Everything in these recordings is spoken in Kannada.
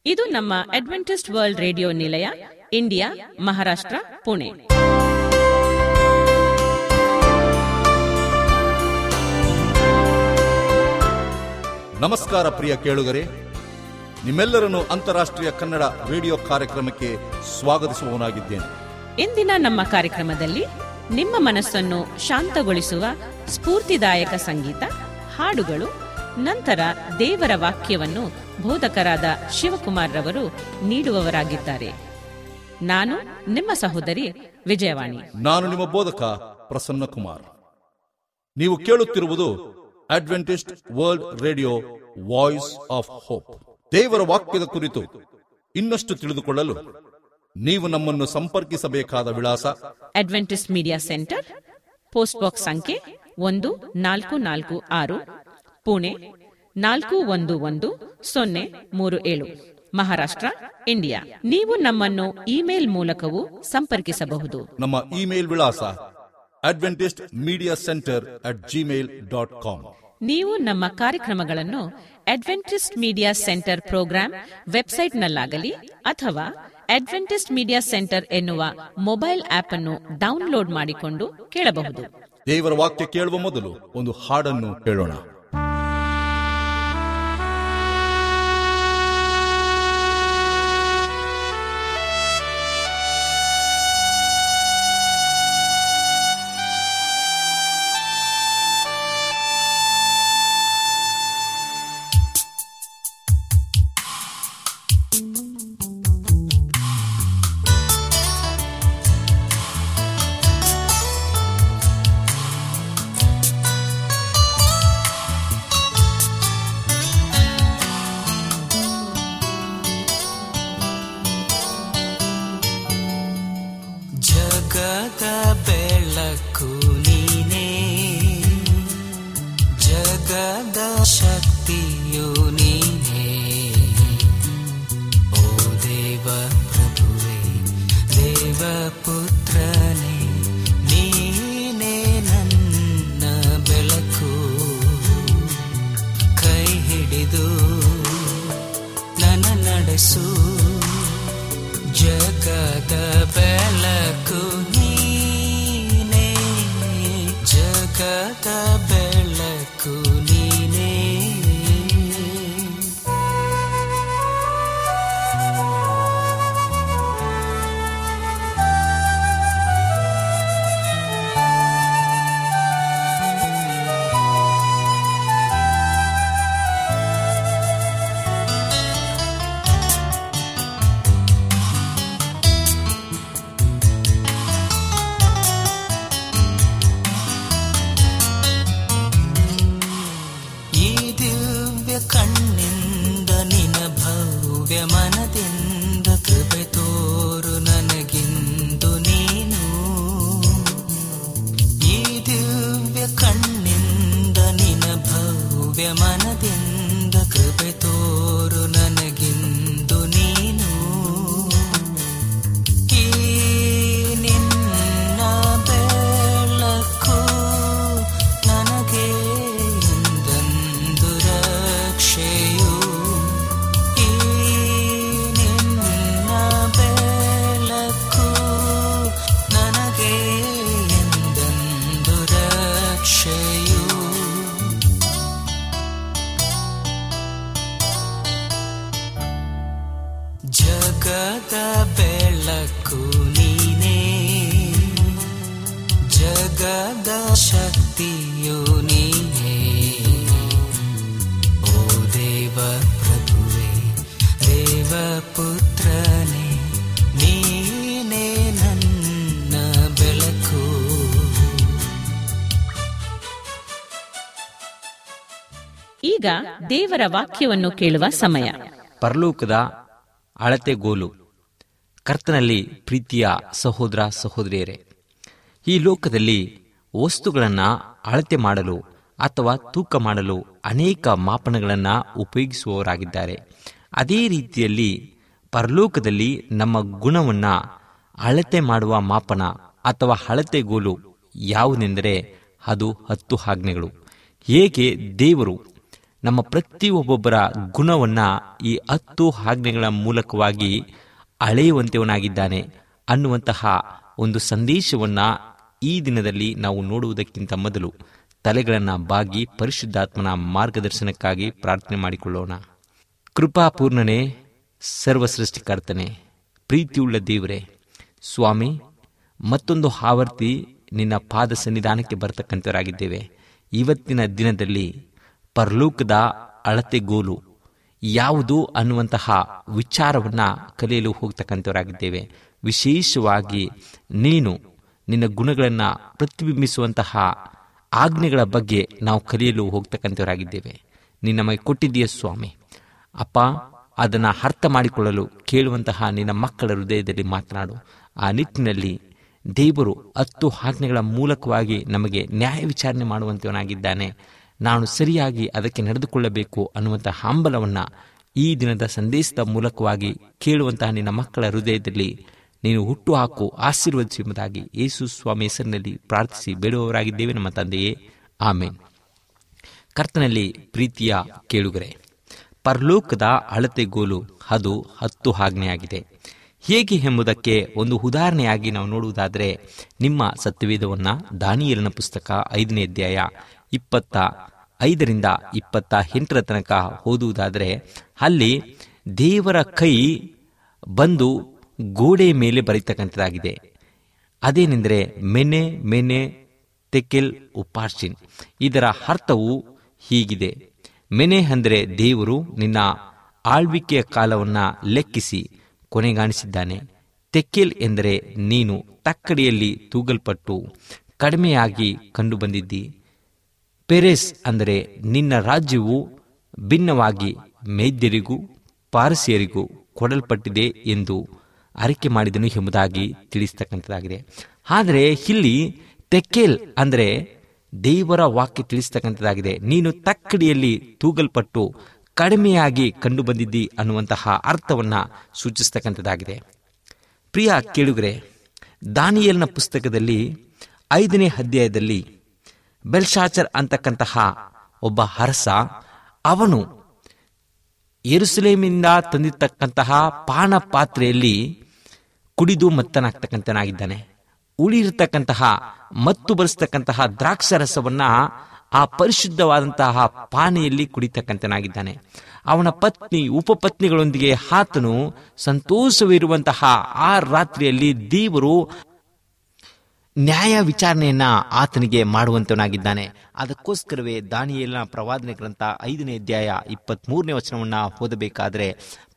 ಇದು ನಮ್ಮ ಅಡ್ವೆಂಟಿಸ್ಟ್ ವರ್ಲ್ಡ್ ರೇಡಿಯೋ ನಿಲಯ ಇಂಡಿಯಾ ಮಹಾರಾಷ್ಟ್ರ ಪುಣೆ ನಮಸ್ಕಾರ ಪ್ರಿಯ ಕೇಳುಗರೆ ನಿಮ್ಮೆಲ್ಲರನ್ನು ಅಂತಾರಾಷ್ಟ್ರೀಯ ಕನ್ನಡ ರೇಡಿಯೋ ಕಾರ್ಯಕ್ರಮಕ್ಕೆ ಸ್ವಾಗತಿಸುವವನಾಗಿದ್ದೇನೆ ಇಂದಿನ ನಮ್ಮ ಕಾರ್ಯಕ್ರಮದಲ್ಲಿ ನಿಮ್ಮ ಮನಸ್ಸನ್ನು ಶಾಂತಗೊಳಿಸುವ ಸ್ಫೂರ್ತಿದಾಯಕ ಸಂಗೀತ ಹಾಡುಗಳು ನಂತರ ದೇವರ ವಾಕ್ಯವನ್ನು ಬೋಧಕರಾದ ಶಿವಕುಮಾರ್ ರವರು ನೀಡುವವರಾಗಿದ್ದಾರೆ ನಾನು ನಿಮ್ಮ ಸಹೋದರಿ ವಿಜಯವಾಣಿ ನಾನು ನಿಮ್ಮ ಬೋಧಕ ಪ್ರಸನ್ನ ಕುಮಾರ್ ನೀವು ಕೇಳುತ್ತಿರುವುದು Adventist world radio voice of hope ದೇವರ ವಾಕ್ಯದ ಕುರಿತು ಇನ್ನಷ್ಟು ತಿಳಿದುಕೊಳ್ಳಲು ನೀವು ನಮ್ಮನ್ನು ಸಂಪರ್ಕಿಸಬೇಕಾದ ವಿಳಾಸ Adventist media centre post box ಸಂಖ್ಯೆ ಒಂದು ನಾಲ್ಕು ನಾಲ್ಕು ಆರು ಪುಣೆ ನಾಲ್ಕು ಒಂದು ಒಂದು ಸೊನ್ನೆ ಮೂರು ಏಳು ಮಹಾರಾಷ್ಟ್ರ ಇಂಡಿಯಾ ನೀವು ನಮ್ಮನ್ನು ಇಮೇಲ್ ಮೂಲಕವೂ ಸಂಪರ್ಕಿಸಬಹುದು ನಮ್ಮ ಇಮೇಲ್ ವಿಳಾಸ Adventist media centre at Gmail dot com ನೀವು ನಮ್ಮ ಕಾರ್ಯಕ್ರಮಗಳನ್ನು ಅಡ್ವೆಂಟಿಸ್ಟ್ ಮೀಡಿಯಾ ಸೆಂಟರ್ ಪ್ರೋಗ್ರಾಂ ವೆಬ್ಸೈಟ್ನಲ್ಲಾಗಲಿ ಅಥವಾ ಅಡ್ವೆಂಟಿಸ್ಟ್ ಮೀಡಿಯಾ ಸೆಂಟರ್ ಎನ್ನುವ ಮೊಬೈಲ್ ಆಪ್ ಅನ್ನು ಡೌನ್ಲೋಡ್ ಮಾಡಿಕೊಂಡು ಕೇಳಬಹುದು ದೇವರ ವಾಕ್ಯ ಕೇಳುವ ಮೊದಲು ಒಂದು ಹಾಡನ್ನು ಕೇಳೋಣ ಜಗದ ಬೆಳಕು ನೀನೇ ಜಗದ ಶಕ್ತಿಯು ನೀನೇ ಓ ದೇವ ಪ್ರಭುವೆ ದೇವ ಪುತ್ರನೇ ನೀನೇ ನನ್ನ ಬೆಳಕು ಕೈ ಹಿಡಿದು ನನ್ನ ನಡೆಸು ಜಗದ ಬೆಳಕು ನೀನೇ ಜಗದ ಬೆಳಕು ನೀನೇ ಈ ದಿವ್ಯ ಕಣ್ಣಿಂದ ನಿನ ಭವ್ಯ ಮನದಿಂದ ಕೃಪೆ ತೋರು ನನಗಿಂದು ನೀನು ಈ ದಿವ್ಯ ಕಣ್ಣಿಂದ ನಿನ ಭವ್ಯ ಮನದಿಂದ ಕೃಪೆ ತೋರು ನನಗಿಂದು ನೀನು ಈ ನಿನ್ನ ಬೆಳಕು ನನಗೆ ಎಂದೆಂದು ರಕ್ಷೆಯು ಈ ನಿನ್ನ ಬೆಳಕು ನನಗೆ ಎಂದೆಂದು ರಕ್ಷೆಯು ಜಗದ ಬೆಳಕು ನೀನೇ ಜಗದ ಶಕ್ತಿಯು ನೀನೇ ಓ ದೇವ ಪ್ರಭುವೆ ದೇವ ಪುತ್ರನೇ ನೀನೇ ನನ್ನ ಬೆಳಕು ಈಗ ದೇವರ ವಾಕ್ಯವನ್ನು ಕೇಳುವ ಸಮಯ ಪರಲೋಕದ ಅಳತೆಗೋಲು ಕರ್ತನಲ್ಲಿ ಪ್ರೀತಿಯ ಸಹೋದರ ಸಹೋದರಿಯರೇ ಈ ಲೋಕದಲ್ಲಿ ವಸ್ತುಗಳನ್ನು ಅಳತೆ ಮಾಡಲು ಅಥವಾ ತೂಕ ಮಾಡಲು ಅನೇಕ ಮಾಪನಗಳನ್ನು ಉಪಯೋಗಿಸುವವರಾಗಿದ್ದಾರೆ ಅದೇ ರೀತಿಯಲ್ಲಿ ಪರಲೋಕದಲ್ಲಿ ನಮ್ಮ ಗುಣವನ್ನು ಅಳತೆ ಮಾಡುವ ಮಾಪನ ಅಥವಾ ಅಳತೆಗೋಲು ಯಾವುದೆಂದರೆ ಅದು ಹತ್ತು ಆಜ್ಞೆಗಳು ಹೇಗೆ ದೇವರು ನಮ್ಮ ಪ್ರತಿಯೊಬ್ಬೊಬ್ಬರ ಗುಣವನ್ನ ಈ ಹತ್ತು ಆಜ್ಞೆಗಳ ಮೂಲಕವಾಗಿ ಅಳೆಯುವಂತೆವನಾಗಿದ್ದಾನೆ ಅನ್ನುವಂತಹ ಒಂದು ಸಂದೇಶವನ್ನ ಈ ದಿನದಲ್ಲಿ ನಾವು ನೋಡುವುದಕ್ಕಿಂತ ಮೊದಲು ತಲೆಗಳನ್ನು ಬಾಗಿ ಪರಿಶುದ್ಧಾತ್ಮನ ಮಾರ್ಗದರ್ಶನಕ್ಕಾಗಿ ಪ್ರಾರ್ಥನೆ ಮಾಡಿಕೊಳ್ಳೋಣ ಕೃಪಾಪೂರ್ಣನೇ ಸರ್ವ ಸೃಷ್ಟಿಕರ್ತನೆ ಪ್ರೀತಿಯುಳ್ಳ ದೇವರೇ ಸ್ವಾಮಿ ಮತ್ತೊಂದು ಆವರ್ತಿ ನಿನ್ನ ಪಾದ ಸನ್ನಿಧಾನಕ್ಕೆ ಬರ್ತಕ್ಕಂಥವರಾಗಿದ್ದೇವೆ ಇವತ್ತಿನ ದಿನದಲ್ಲಿ ಪರಲೋಕದ ಅಳತೆಗೋಲು ಯಾವುದು ಅನ್ನುವಂತಹ ವಿಚಾರವನ್ನ ಕಲಿಯಲು ಹೋಗ್ತಕ್ಕಂಥವರಾಗಿದ್ದೇವೆ ವಿಶೇಷವಾಗಿ ನೀನು ನಿನ್ನ ಗುಣಗಳನ್ನು ಪ್ರತಿಬಿಂಬಿಸುವಂತಹ ಆಜ್ಞೆಗಳ ಬಗ್ಗೆ ನಾವು ಕಲಿಯಲು ಹೋಗ್ತಕ್ಕಂಥವರಾಗಿದ್ದೇವೆ ನಿನ್ನ ನಮಗೆ ಕೊಟ್ಟಿದ್ದೀಯ ಸ್ವಾಮಿ ಅಪ್ಪ ಅದನ್ನು ಅರ್ಥ ಮಾಡಿಕೊಳ್ಳಲು ಕೇಳುವಂತಹ ನಿನ್ನ ಮಕ್ಕಳ ಹೃದಯದಲ್ಲಿ ಮಾತನಾಡು ಆ ನಿಟ್ಟಿನಲ್ಲಿ ದೇವರು ಹತ್ತು ಆಜ್ಞೆಗಳ ಮೂಲಕವಾಗಿ ನಮಗೆ ನ್ಯಾಯ ವಿಚಾರಣೆ ಮಾಡುವಂತವನಾಗಿದ್ದಾನೆ ನಾನು ಸರಿಯಾಗಿ ಅದಕ್ಕೆ ನಡೆದುಕೊಳ್ಳಬೇಕು ಅನ್ನುವಂತಹ ಹಂಬಲವನ್ನು ಈ ದಿನದ ಸಂದೇಶದ ಮೂಲಕವಾಗಿ ಕೇಳುವಂತಹ ನಿನ್ನ ಮಕ್ಕಳ ಹೃದಯದಲ್ಲಿ ನೀನು ಹುಟ್ಟು ಹಾಕು ಆಶೀರ್ವದಿಸುವುದಾಗಿ ಯೇಸು ಸ್ವಾಮಿ ಹೆಸರಿನಲ್ಲಿ ಪ್ರಾರ್ಥಿಸಿ ಬೇಡುವವರಾಗಿದ್ದೇವೆ ನಮ್ಮ ತಂದೆಯೇ ಆಮೇನ್ ಕರ್ತನಲ್ಲಿ ಪ್ರೀತಿಯ ಕೇಳುಗರೆ ಪರಲೋಕದ ಅಳತೆಗೋಲು ಅದು ಹತ್ತು ಆಜ್ಞೆಯಾಗಿದೆ ಹೇಗೆ ಎಂಬುದಕ್ಕೆ ಒಂದು ಉದಾಹರಣೆಯಾಗಿ ನಾವು ನೋಡುವುದಾದರೆ ನಿಮ್ಮ ಸತ್ಯವೇದವನ್ನ ದಾನಿಯಲಿನ ಪುಸ್ತಕ ಐದನೇ ಅಧ್ಯಾಯ ಇಪ್ಪತ್ತ ಐದರಿಂದ ಇಪ್ಪತ್ತ ಎಂಟರ ತನಕ ಓದುವುದಾದರೆ ಅಲ್ಲಿ ದೇವರ ಕೈ ಬಂದು ಗೋಡೆ ಮೇಲೆ ಬರೀತಕ್ಕಂಥದ್ದಾಗಿದೆ ಅದೇನೆಂದರೆ ಮೆನೆ ಮೆನೆ ತೆಕೆಲ್ ಉಪಾರ್ಚಿನ್ ಇದರ ಅರ್ಥವು ಹೀಗಿದೆ ಮೆನೆ ಅಂದರೆ ದೇವರು ನಿನ್ನ ಆಳ್ವಿಕೆಯ ಕಾಲವನ್ನ ಲೆಕ್ಕಿಸಿ ಕೊನೆಗಾಣಿಸಿದ್ದಾನೆ ತೆಕ್ಕೆಲ್ ಎಂದರೆ ನೀನು ತಕ್ಕಡಿಯಲ್ಲಿ ತೂಗಲ್ಪಟ್ಟು ಕಡಿಮೆಯಾಗಿ ಕಂಡುಬಂದಿದ್ದಿ ಪೆರೆಸ್ ಅಂದರೆ ನಿನ್ನ ರಾಜ್ಯವು ಭಿನ್ನವಾಗಿ ಮೇದ್ಯರಿಗೂ ಪಾರಸಿಯರಿಗೂ ಕೊಡಲ್ಪಟ್ಟಿದೆ ಎಂದು ಅರಿಕೆ ಮಾಡಿದನು ಎಂಬುದಾಗಿ ತಿಳಿಸ್ತಕ್ಕಂಥದ್ದಾಗಿದೆ ಆದರೆ ಇಲ್ಲಿ ತೆಕ್ಕೇಲ್ ಅಂದರೆ ದೇವರ ವಾಕ್ಯ ತಿಳಿಸ್ತಕ್ಕಂಥದ್ದಾಗಿದೆ ನೀನು ತಕ್ಕಡಿಯಲ್ಲಿ ತೂಗಲ್ಪಟ್ಟು ಕಡಿಮೆಯಾಗಿ ಕಂಡುಬಂದಿದ್ದಿ ಅನ್ನುವಂತಹ ಅರ್ಥವನ್ನ ಸೂಚಿಸ್ತಕ್ಕಂಥದ್ದಾಗಿದೆ ಪ್ರಿಯ ಕೇಳುಗರೆ ದಾನಿಯಲ್ನ ಪುಸ್ತಕದಲ್ಲಿ ಐದನೇ ಅಧ್ಯಾಯದಲ್ಲಿ ಬೆಲ್ಶಾಚರ್ ಅಂತಕ್ಕಂತಹ ಒಬ್ಬ ಅರಸ ಅವನು ಯೆರೂಸಲೇಮಿಂದ ತಂದಿರ್ತಕ್ಕಂತಹ ಪಾನ ಪಾತ್ರೆಯಲ್ಲಿ ಕುಡಿದು ಮತ್ತನಾಗ್ತಕ್ಕಂಥನಾಗಿದ್ದಾನೆ ಉಳಿಯಿರತಕ್ಕಂತಹ ಮತ್ತು ಬರೆಸ್ತಕ್ಕಂತಹ ದ್ರಾಕ್ಷರಸವನ್ನ ಆ ಪರಿಶುದ್ಧವಾದಂತಹ ಪಾನೆಯಲ್ಲಿ ಕುಡಿತಕ್ಕಂಥನಾಗಿದ್ದಾನೆ ಅವನ ಪತ್ನಿ ಉಪಪತ್ನಿಗಳೊಂದಿಗೆ ಆತನು ಸಂತೋಷವಿರುವಂತಹ ಆ ರಾತ್ರಿಯಲ್ಲಿ ದೇವರು ನ್ಯಾಯ ವಿಚಾರಣೆಯನ್ನ ಆತನಿಗೆ ಮಾಡುವಂತವನಾಗಿದ್ದಾನೆ ಅದಕ್ಕೋಸ್ಕರವೇ ದಾನಿಯೇಲನ ಪ್ರವಾದನೆ ಗ್ರಂಥ ಐದನೇ ಅಧ್ಯಾಯ ಇಪ್ಪತ್ತ್ ಮೂರನೇ ವಚನವನ್ನ ಓದಬೇಕಾದ್ರೆ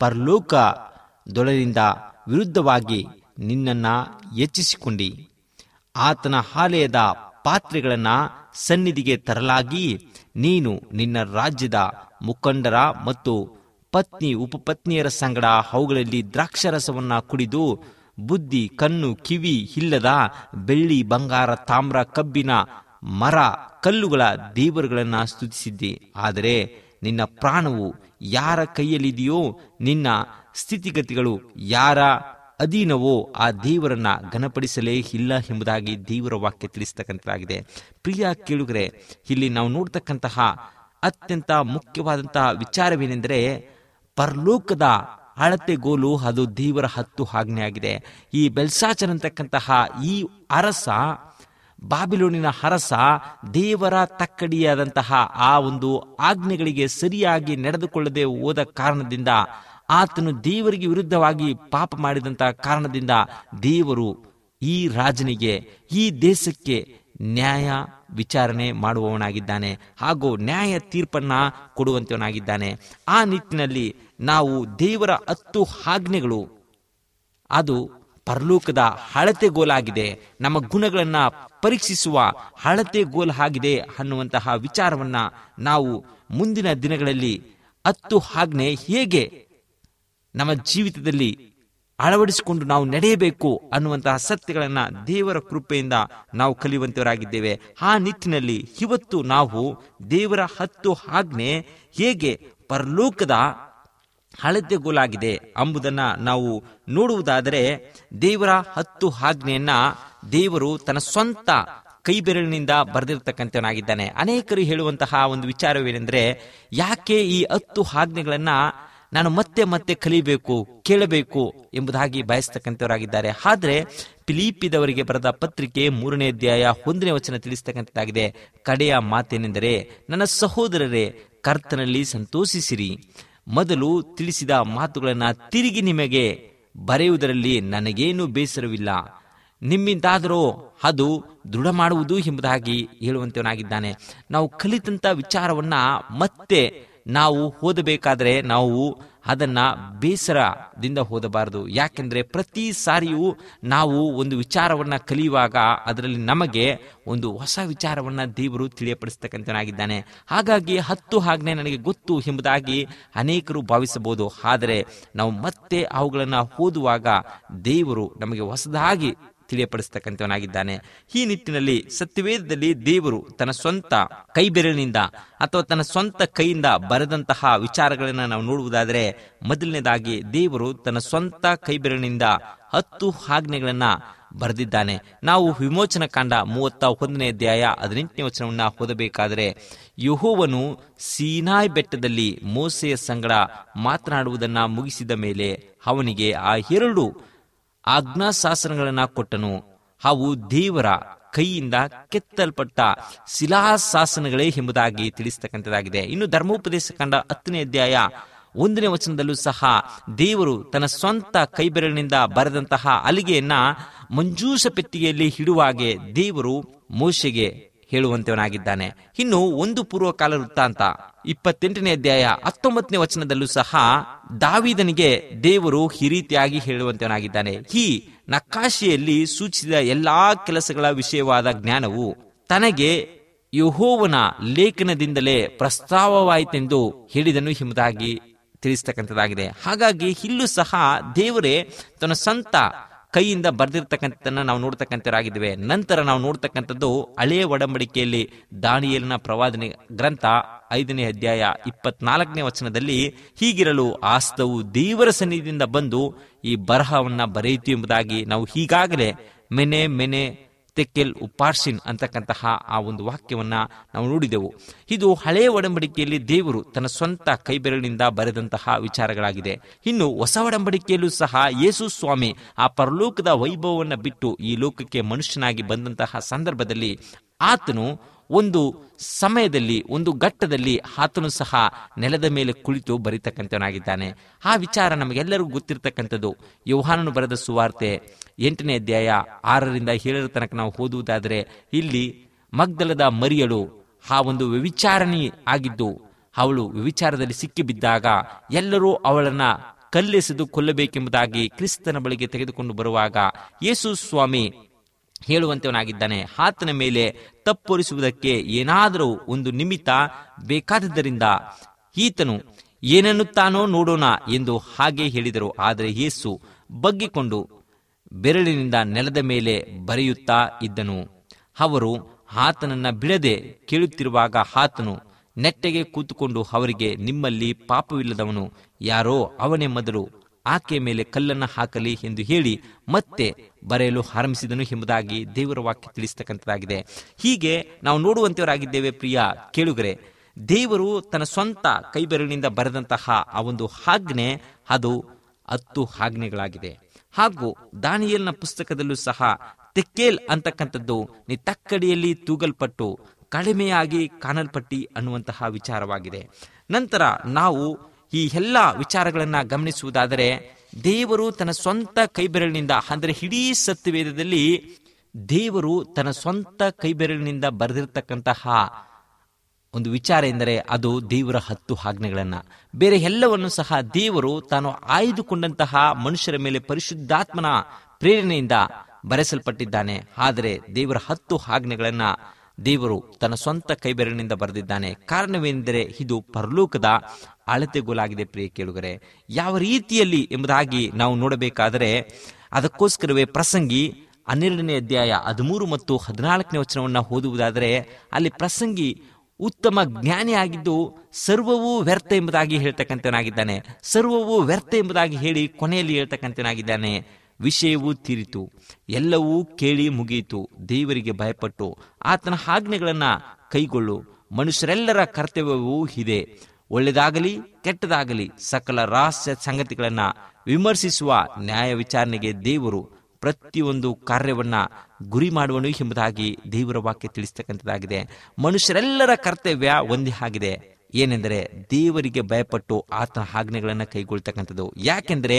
ಪರಲೋಕದೊಳರಿಂದ ವಿರುದ್ಧವಾಗಿ ನಿನ್ನನ್ನ ಹೆಚ್ಚಿಸಿಕೊಂಡಿ ಆತನ ಆಲಯದ ಪಾತ್ರೆಗಳನ್ನ ಸನ್ನಿಧಿಗೆ ತರಲಾಗಿ ನೀನು ನಿನ್ನ ರಾಜ್ಯದ ಮುಖಂಡರ ಮತ್ತು ಪತ್ನಿ ಉಪಪತ್ನಿಯರ ಸಂಗಡ ಅವುಗಳಲ್ಲಿ ದ್ರಾಕ್ಷರಸವನ್ನ ಕುಡಿದು ಬುದ್ಧಿ ಕಣ್ಣು ಕಿವಿ ಇಲ್ಲದ ಬೆಳ್ಳಿ ಬಂಗಾರ ತಾಮ್ರ ಕಬ್ಬಿನ ಮರ ಕಲ್ಲುಗಳ ದೇವರುಗಳನ್ನ ಸ್ತುತಿಸಿದ್ದಿ ಆದರೆ ನಿನ್ನ ಪ್ರಾಣವು ಯಾರ ಕೈಯಲ್ಲಿದೆಯೋ ನಿನ್ನ ಸ್ಥಿತಿಗತಿಗಳು ಯಾರ ಅಧೀನವೋ ಆ ದೇವರನ್ನ ಘನಪಡಿಸಲೇ ಇಲ್ಲ ಎಂಬುದಾಗಿ ದೇವರ ವಾಕ್ಯ ತಿಳಿಸ್ತಕ್ಕಂಥದ್ದಾಗಿದೆ ಪ್ರಿಯ ಕೇಳುಗರೆ ಇಲ್ಲಿ ನಾವು ನೋಡ್ತಕ್ಕಂತಹ ಅತ್ಯಂತ ಮುಖ್ಯವಾದಂತಹ ವಿಚಾರವೇನೆಂದರೆ ಪರಲೋಕದ ಅಳತೆಗೋಲು ಅದು ದೇವರ ಹತ್ತು ಆಜ್ಞೆಯಾಗಿದೆ ಈ ಬೆಲ್ಸಾಚರ್ ಅಂತಕ್ಕಂತಹ ಈ ಅರಸ ಬಾಬಿಲೋನಿನ ಅರಸ ದೇವರ ತಕ್ಕಡಿಯಾದಂತಹ ಆ ಒಂದು ಆಜ್ಞೆಗಳಿಗೆ ಸರಿಯಾಗಿ ನಡೆದುಕೊಳ್ಳದೆ ಹೋದ ಕಾರಣದಿಂದ ಆತನು ದೇವರಿಗೆ ವಿರುದ್ಧವಾಗಿ ಪಾಪ ಮಾಡಿದಂತಹ ಕಾರಣದಿಂದ ದೇವರು ಈ ರಾಜನಿಗೆ ಈ ದೇಶಕ್ಕೆ ನ್ಯಾಯ ವಿಚಾರಣೆ ಮಾಡುವವನಾಗಿದ್ದಾನೆ ಹಾಗೂ ನ್ಯಾಯ ತೀರ್ಪನ್ನ ಕೊಡುವಂತವನಾಗಿದ್ದಾನೆ ಆ ನಿಟ್ಟಿನಲ್ಲಿ ನಾವು ದೇವರ ಹತ್ತು ಆಜ್ಞೆಗಳು ಅದು ಪರಲೋಕದ ಹಳತೆಗೋಲಾಗಿದೆ ನಮ್ಮ ಗುಣಗಳನ್ನ ಪರೀಕ್ಷಿಸುವ ಹಳತೆಗೋಲ್ ಆಗಿದೆ ಅನ್ನುವಂತಹ ವಿಚಾರವನ್ನ ನಾವು ಮುಂದಿನ ದಿನಗಳಲ್ಲಿ ಹತ್ತು ಆಜ್ಞೆ ಹೇಗೆ ನಮ್ಮ ಜೀವಿತದಲ್ಲಿ ಅಳವಡಿಸಿಕೊಂಡು ನಾವು ನಡೆಯಬೇಕು ಅನ್ನುವಂತಹ ಸತ್ಯಗಳನ್ನ ದೇವರ ಕೃಪೆಯಿಂದ ನಾವು ಕಲಿಯುವಂತವರಾಗಿದ್ದೇವೆ ಆ ನಿಟ್ಟಿನಲ್ಲಿ ಇವತ್ತು ನಾವು ದೇವರ ಹತ್ತು ಆಜ್ಞೆ ಹೇಗೆ ಪರಲೋಕದ ಹಳತೆಗೋಲಾಗಿದೆ ಎಂಬುದನ್ನ ನಾವು ನೋಡುವುದಾದರೆ ದೇವರ ಹತ್ತು ಆಜ್ಞೆಯನ್ನ ದೇವರು ತನ್ನ ಸ್ವಂತ ಕೈ ಬೆರಳಿನಿಂದ ಬರೆದಿರ್ತಕ್ಕಂಥವನಾಗಿದ್ದಾನೆ ಅನೇಕರು ಹೇಳುವಂತಹ ಒಂದು ವಿಚಾರವೇನೆಂದ್ರೆ ಯಾಕೆ ಈ ಹತ್ತು ಆಜ್ಞೆಗಳನ್ನ ನಾನು ಮತ್ತೆ ಮತ್ತೆ ಕಲಿಬೇಕು ಕೇಳಬೇಕು ಎಂಬುದಾಗಿ ಬಯಸ್ತಕ್ಕಂಥವರಾಗಿದ್ದಾರೆ ಆದ್ರೆ ಫಿಲಿಪಿದವರಿಗೆ ಬರೆದ ಪತ್ರಿಕೆ ಮೂರನೇ ಅಧ್ಯಾಯ ಒಂದನೇ ವಚನ ತಿಳಿಸ್ತಕ್ಕಂಥದ್ದಾಗಿದೆ ಕಡೆಯ ಮಾತೇನೆಂದರೆ ನನ್ನ ಸಹೋದರರೇ ಕರ್ತನಲ್ಲಿ ಸಂತೋಷಿಸಿರಿ ಮೊದಲು ತಿಳಿಸಿದ ಮಾತುಗಳನ್ನ ತಿರುಗಿ ನಿಮಗೆ ಬರೆಯುವುದರಲ್ಲಿ ನನಗೇನು ಬೇಸರವಿಲ್ಲ ನಿಮ್ಮಿಂದಾದರೂ ಅದು ದೃಢ ಮಾಡುವುದು ಎಂಬುದಾಗಿ ಹೇಳುವಂತವನಾಗಿದ್ದಾನೆ ನಾವು ಕಲಿತಂತ ವಿಚಾರವನ್ನ ಮತ್ತೆ ನಾವು ಓದಬೇಕಾದ್ರೆ ನಾವು ಅದನ್ನ ಬೇಸರದಿಂದ ಓದಬಾರದು ಯಾಕೆಂದ್ರೆ ಪ್ರತಿ ಸಾರಿಯೂ ನಾವು ಒಂದು ವಿಚಾರವನ್ನ ಕಲಿಯುವಾಗ ಅದರಲ್ಲಿ ನಮಗೆ ಒಂದು ಹೊಸ ವಿಚಾರವನ್ನ ದೇವರು ತಿಳಿಯಪಡಿಸ್ತಕ್ಕಂಥನಾಗಿದ್ದಾನೆ ಹಾಗಾಗಿ ಹತ್ತು ಆಜ್ಞೆ ನನಗೆ ಗೊತ್ತು ಎಂಬುದಾಗಿ ಅನೇಕರು ಭಾವಿಸಬಹುದು ಆದರೆ ನಾವು ಮತ್ತೆ ಅವುಗಳನ್ನ ಓದುವಾಗ ದೇವರು ನಮಗೆ ಹೊಸದಾಗಿ ತಿಳಿಯಪಡಿಸ್ತಕ್ಕಂಥವನಾಗಿದ್ದಾನೆ ಈ ನಿಟ್ಟಿನಲ್ಲಿ ಸತ್ಯವೇದದಲ್ಲಿ ದೇವರು ತನ್ನ ಸ್ವಂತ ಕೈ ಬೆರಳಿನಿಂದ ಅಥವಾ ತನ್ನ ಸ್ವಂತ ಕೈಯಿಂದ ಬರೆದಂತಹ ವಿಚಾರಗಳನ್ನು ನಾವು ನೋಡುವುದಾದರೆ ಮೊದಲನೇದಾಗಿ ದೇವರು ತನ್ನ ಸ್ವಂತ ಕೈ ಬೆರಳಿನಿಂದ ಹತ್ತು ಆಜ್ಞೆಗಳನ್ನ ಬರೆದಿದ್ದಾನೆ ನಾವು ವಿಮೋಚನ ಕಾಂಡ ಮೂವತ್ತ ಒಂದನೇ ಅಧ್ಯಾಯ ಹದಿನೆಂಟನೇ ವಚನವನ್ನ ಓದಬೇಕಾದರೆ ಯಹೋವನು ಸೀನಾಯ್ ಬೆಟ್ಟದಲ್ಲಿ ಮೋಸೆಯ ಸಂಗಡ ಮಾತನಾಡುವುದನ್ನ ಮುಗಿಸಿದ ಮೇಲೆ ಅವನಿಗೆ ಆ ಎರಡು ಆಜ್ಞಾಶಾಸನಗಳನ್ನ ಕೊಟ್ಟನು ಅವು ದೇವರ ಕೈಯಿಂದ ಕೆತ್ತಲ್ಪಟ್ಟ ಶಿಲಾಶಾಸನಗಳೇ ಎಂಬುದಾಗಿ ತಿಳಿಸ್ತಕ್ಕಂಥದ್ದಾಗಿದೆ ಇನ್ನು ಧರ್ಮೋಪದೇಶ ಕಂಡ ಹತ್ತನೇ ಅಧ್ಯಾಯ ಒಂದನೇ ವಚನದಲ್ಲೂ ಸಹ ದೇವರು ತನ್ನ ಸ್ವಂತ ಕೈಬೆರಳಿನಿಂದ ಬರೆದಂತಹ ಅಲಿಗೆಯನ್ನ ಮಂಜೂಷ ಪೆಟ್ಟಿಗೆಯಲ್ಲಿ ಇಡುವಾಗೆ ದೇವರು ಮೋಶೆಗೆ ಹೇಳುವಂತವನಾಗಿದ್ದಾನೆ ಇನ್ನು ಒಂದು ಪೂರ್ವಕಾಲ ವೃತ್ತಾಂತ ಇಪ್ಪತ್ತೆಂಟನೇ ಅಧ್ಯಾಯ ಹತ್ತೊಂಬತ್ತನೇ ವಚನದಲ್ಲೂ ಸಹ ದಾವಿದನಿಗೆ ದೇವರು ಈ ರೀತಿಯಾಗಿ ಹೇಳುವಂತವನಾಗಿದ್ದಾನೆ ಈ ನಕಾಶೆಯಲ್ಲಿ ಸೂಚಿಸಿದ ಎಲ್ಲಾ ಕೆಲಸಗಳ ವಿಷಯವಾದ ಜ್ಞಾನವು ತನಗೆ ಯಹೋವನ ಲೇಖನದಿಂದಲೇ ಪ್ರಸ್ತಾವವಾಯಿತೆಂದು ಹೇಳಿದನು ಎಂಬುದಾಗಿ ತಿಳಿಸ್ತಕ್ಕಂಥದ್ದಾಗಿದೆ ಹಾಗಾಗಿ ಇಲ್ಲೂ ಸಹ ದೇವರೇ ತನ್ನ ಸ್ವಂತ ಕೈಯಿಂದ ಬರೆದಿರ್ತಕ್ಕಂಥದ್ದನ್ನ ನಾವು ನೋಡ್ತಕ್ಕಂಥವರಾಗಿದ್ದೇವೆ ನಂತರ ನಾವು ನೋಡ್ತಕ್ಕಂಥದ್ದು ಹಳೆಯ ಒಡಂಬಡಿಕೆಯಲ್ಲಿ ದಾನಿಯಲಿನ ಪ್ರವಾದನೆ ಗ್ರಂಥ ಐದನೇ ಅಧ್ಯಾಯ ಇಪ್ಪತ್ನಾಲ್ಕನೇ ವಚನದಲ್ಲಿ ಹೀಗಿರಲು ಆಸ್ತವು ದೇವರ ಸನ್ನಿಧಿಯಿಂದ ಬಂದು ಈ ಬರಹವನ್ನ ಬರೆಯಿತು ಎಂಬುದಾಗಿ ನಾವು ಈಗಾಗಲೇ ಮೆನೆ ಮೆನೆ ತೆಕ್ಕೆಲ್ ಉಪಾರ್ಷಿನ್ ಅಂತಕ್ಕಂತಹ ಆ ಒಂದು ವಾಕ್ಯವನ್ನ ನಾವು ನೋಡಿದೆವು ಇದು ಹಳೆಯ ಒಡಂಬಡಿಕೆಯಲ್ಲಿ ದೇವರು ತನ್ನ ಸ್ವಂತ ಕೈಬೆರಳಿನಿಂದ ಬರೆದಂತಹ ವಿಚಾರಗಳಾಗಿದೆ ಇನ್ನು ಹೊಸ ಒಡಂಬಡಿಕೆಯಲ್ಲೂ ಸಹ ಯೇಸು ಸ್ವಾಮಿ ಆ ಪರಲೋಕದ ವೈಭವವನ್ನು ಬಿಟ್ಟು ಈ ಲೋಕಕ್ಕೆ ಮನುಷ್ಯನಾಗಿ ಬಂದಂತಹ ಸಂದರ್ಭದಲ್ಲಿ ಆತನು ಒಂದು ಸಮಯದಲ್ಲಿ ಒಂದು ಘಟ್ಟದಲ್ಲಿ ಆತನು ಸಹ ನೆಲದ ಮೇಲೆ ಕುಳಿತು ಬರೀತಕ್ಕಂಥವನಾಗಿದ್ದಾನೆ ಆ ವಿಚಾರ ನಮಗೆಲ್ಲರಿಗೂ ಗೊತ್ತಿರತಕ್ಕಂಥದ್ದು ಯೌಹಾನನು ಬರೆದ ಸುವಾರ್ತೆ ಎಂಟನೇ ಅಧ್ಯಾಯ ಆರರಿಂದ ಏಳರ ತನಕ ನಾವು ಓದುವುದಾದರೆ ಇಲ್ಲಿ ಮಗ್ದಲದ ಮರಿಯಳು ಆ ಒಂದು ವ್ಯವಿಚಾರಣಿ ಆಗಿದ್ದು ಅವಳು ವ್ಯವಿಚಾರದಲ್ಲಿ ಸಿಕ್ಕಿಬಿದ್ದಾಗ ಎಲ್ಲರೂ ಅವಳನ್ನ ಕಲ್ಲೆಸೆದು ಕೊಲ್ಲಬೇಕೆಂಬುದಾಗಿ ಕ್ರಿಸ್ತನ ಬಳಿಗೆ ತೆಗೆದುಕೊಂಡು ಬರುವಾಗ ಯೇಸು ಸ್ವಾಮಿ ಹೇಳುವಂತವನಾಗಿದ್ದಾನೆ ಆತನ ಮೇಲೆ ತಪ್ಪೊರಿಸುವುದಕ್ಕೆ ಏನಾದರೂ ಒಂದು ನಿಮಿತ್ತ ಬೇಕಾದದ್ದರಿಂದ ಈತನು ಏನನ್ನುತ್ತಾನೋ ನೋಡೋಣ ಎಂದು ಹಾಗೆ ಹೇಳಿದರು ಆದರೆ ಯೇಸು ಬಗ್ಗಿಕೊಂಡು ಬೆರಳಿನಿಂದ ನೆಲದ ಮೇಲೆ ಬರೆಯುತ್ತಾ ಇದ್ದನು ಅವರು ಆತನನ್ನ ಬಿಡದೆ ಕೇಳುತ್ತಿರುವಾಗ ಆತನು ನೆಟ್ಟಗೆ ಕೂತುಕೊಂಡು ಅವರಿಗೆ ನಿಮ್ಮಲ್ಲಿ ಪಾಪವಿಲ್ಲದವನು ಯಾರೋ ಅವನೇ ಮೊದಲು ಆಕೆಯ ಮೇಲೆ ಕಲ್ಲನ್ನು ಹಾಕಲಿ ಎಂದು ಹೇಳಿ ಮತ್ತೆ ಬರೆಯಲು ಆರಂಭಿಸಿದನು ಎಂಬುದಾಗಿ ದೇವರ ವಾಕ್ಯ ತಿಳಿಸ್ತಕ್ಕಂಥದ್ದಾಗಿದೆ ಹೀಗೆ ನಾವು ನೋಡುವಂತವರಾಗಿದ್ದೇವೆ ಪ್ರಿಯ ಕೇಳುಗರೆ ದೇವರು ತನ್ನ ಸ್ವಂತ ಕೈಬೆರಳಿನಿಂದ ಬರೆದಂತಹ ಆ ಒಂದು ಆಜ್ಞೆ ಅದು ಹತ್ತು ಆಜ್ಞೆಗಳಾಗಿದೆ ಹಾಗೂ ದಾನಿಯಲ್ನ ಪುಸ್ತಕದಲ್ಲೂ ಸಹ ತೆಕ್ಕೇಲ್ ಅಂತಕ್ಕಂಥದ್ದು ನೀ ತಕ್ಕಡಿಯಲ್ಲಿ ತೂಗಲ್ಪಟ್ಟು ಕಡಿಮೆಯಾಗಿ ಕಾಣಲ್ಪಟ್ಟಿ ಅನ್ನುವಂತಹ ವಿಚಾರವಾಗಿದೆ ನಂತರ ನಾವು ಈ ಎಲ್ಲ ವಿಚಾರಗಳನ್ನ ಗಮನಿಸುವುದಾದರೆ ದೇವರು ತನ್ನ ಸ್ವಂತ ಕೈಬೆರಳಿನಿಂದ ಅಂದರೆ ಇಡೀ ಸತ್ಯವೇದದಲ್ಲಿ ದೇವರು ತನ್ನ ಸ್ವಂತ ಕೈಬೆರಳಿನಿಂದ ಬರೆದಿರ್ತಕ್ಕಂತಹ ಒಂದು ವಿಚಾರ ಎಂದರೆ ಅದು ದೇವರ ಹತ್ತು ಆಜ್ಞೆಗಳನ್ನ ಬೇರೆ ಎಲ್ಲವನ್ನು ಸಹ ದೇವರು ತಾನು ಆಯ್ದುಕೊಂಡಂತಹ ಮನುಷ್ಯರ ಮೇಲೆ ಪರಿಶುದ್ಧಾತ್ಮನ ಪ್ರೇರಣೆಯಿಂದ ಬರೆಸಲ್ಪಟ್ಟಿದ್ದಾನೆ ಆದರೆ ದೇವರ ಹತ್ತು ಆಜ್ಞೆಗಳನ್ನ ದೇವರು ತನ್ನ ಸ್ವಂತ ಕೈಬೆರಳಿನಿಂದ ಬರೆದಿದ್ದಾನೆ ಕಾರಣವೆಂದರೆ ಇದು ಪರಲೋಕದ ಅಳತೆಗೋಲಾಗಿದೆ ಪ್ರಿಯ ಕೇಳುಗರೆ ಯಾವ ರೀತಿಯಲ್ಲಿ ಎಂಬುದಾಗಿ ನಾವು ನೋಡಬೇಕಾದರೆ ಅದಕ್ಕೋಸ್ಕರವೇ ಪ್ರಸಂಗಿ ಹನ್ನೆರಡನೇ ಅಧ್ಯಾಯ ಹದಿಮೂರು ಮತ್ತು ಹದಿನಾಲ್ಕನೇ ವಚನವನ್ನು ಓದುವುದಾದರೆ ಅಲ್ಲಿ ಪ್ರಸಂಗಿ ಉತ್ತಮ ಜ್ಞಾನಿಯಾಗಿದ್ದು ಸರ್ವವೂ ವ್ಯರ್ಥ ಎಂಬುದಾಗಿ ಹೇಳ್ತಕ್ಕಂಥವನಾಗಿದ್ದಾನೆ ಸರ್ವವೂ ವ್ಯರ್ಥ ಎಂಬುದಾಗಿ ಹೇಳಿ ಕೊನೆಯಲ್ಲಿ ಹೇಳ್ತಕ್ಕಂಥವನಾಗಿದ್ದಾನೆ ವಿಷಯವೂ ತೀರಿತು ಎಲ್ಲವೂ ಕೇಳಿ ಮುಗಿಯಿತು ದೇವರಿಗೆ ಭಯಪಟ್ಟು ಆತನ ಆಜ್ಞೆಗಳನ್ನು ಕೈಗೊಳ್ಳು ಮನುಷ್ಯರೆಲ್ಲರ ಕರ್ತವ್ಯವೂ ಇದೆ ಒಳ್ಳೆದಾಗಲಿ ಕೆಟ್ಟದಾಗಲಿ ಸಕಲ ರಹಸ್ಯ ಸಂಗತಿಗಳನ್ನ ವಿಮರ್ಶಿಸುವ ನ್ಯಾಯ ವಿಚಾರಣೆಗೆ ದೇವರು ಪ್ರತಿಯೊಂದು ಕಾರ್ಯವನ್ನ ಗುರಿ ಮಾಡುವನು ಎಂಬುದಾಗಿ ದೇವರ ವಾಕ್ಯ ತಿಳಿಸ್ತಕ್ಕಂಥದ್ದಾಗಿದೆ ಮನುಷ್ಯರೆಲ್ಲರ ಕರ್ತವ್ಯ ಒಂದೇ ಆಗಿದೆ ಏನೆಂದರೆ ದೇವರಿಗೆ ಭಯಪಟ್ಟು ಆತನ ಆಜ್ಞೆಗಳನ್ನು ಕೈಗೊಳ್ತಕ್ಕಂಥದ್ದು ಯಾಕೆಂದ್ರೆ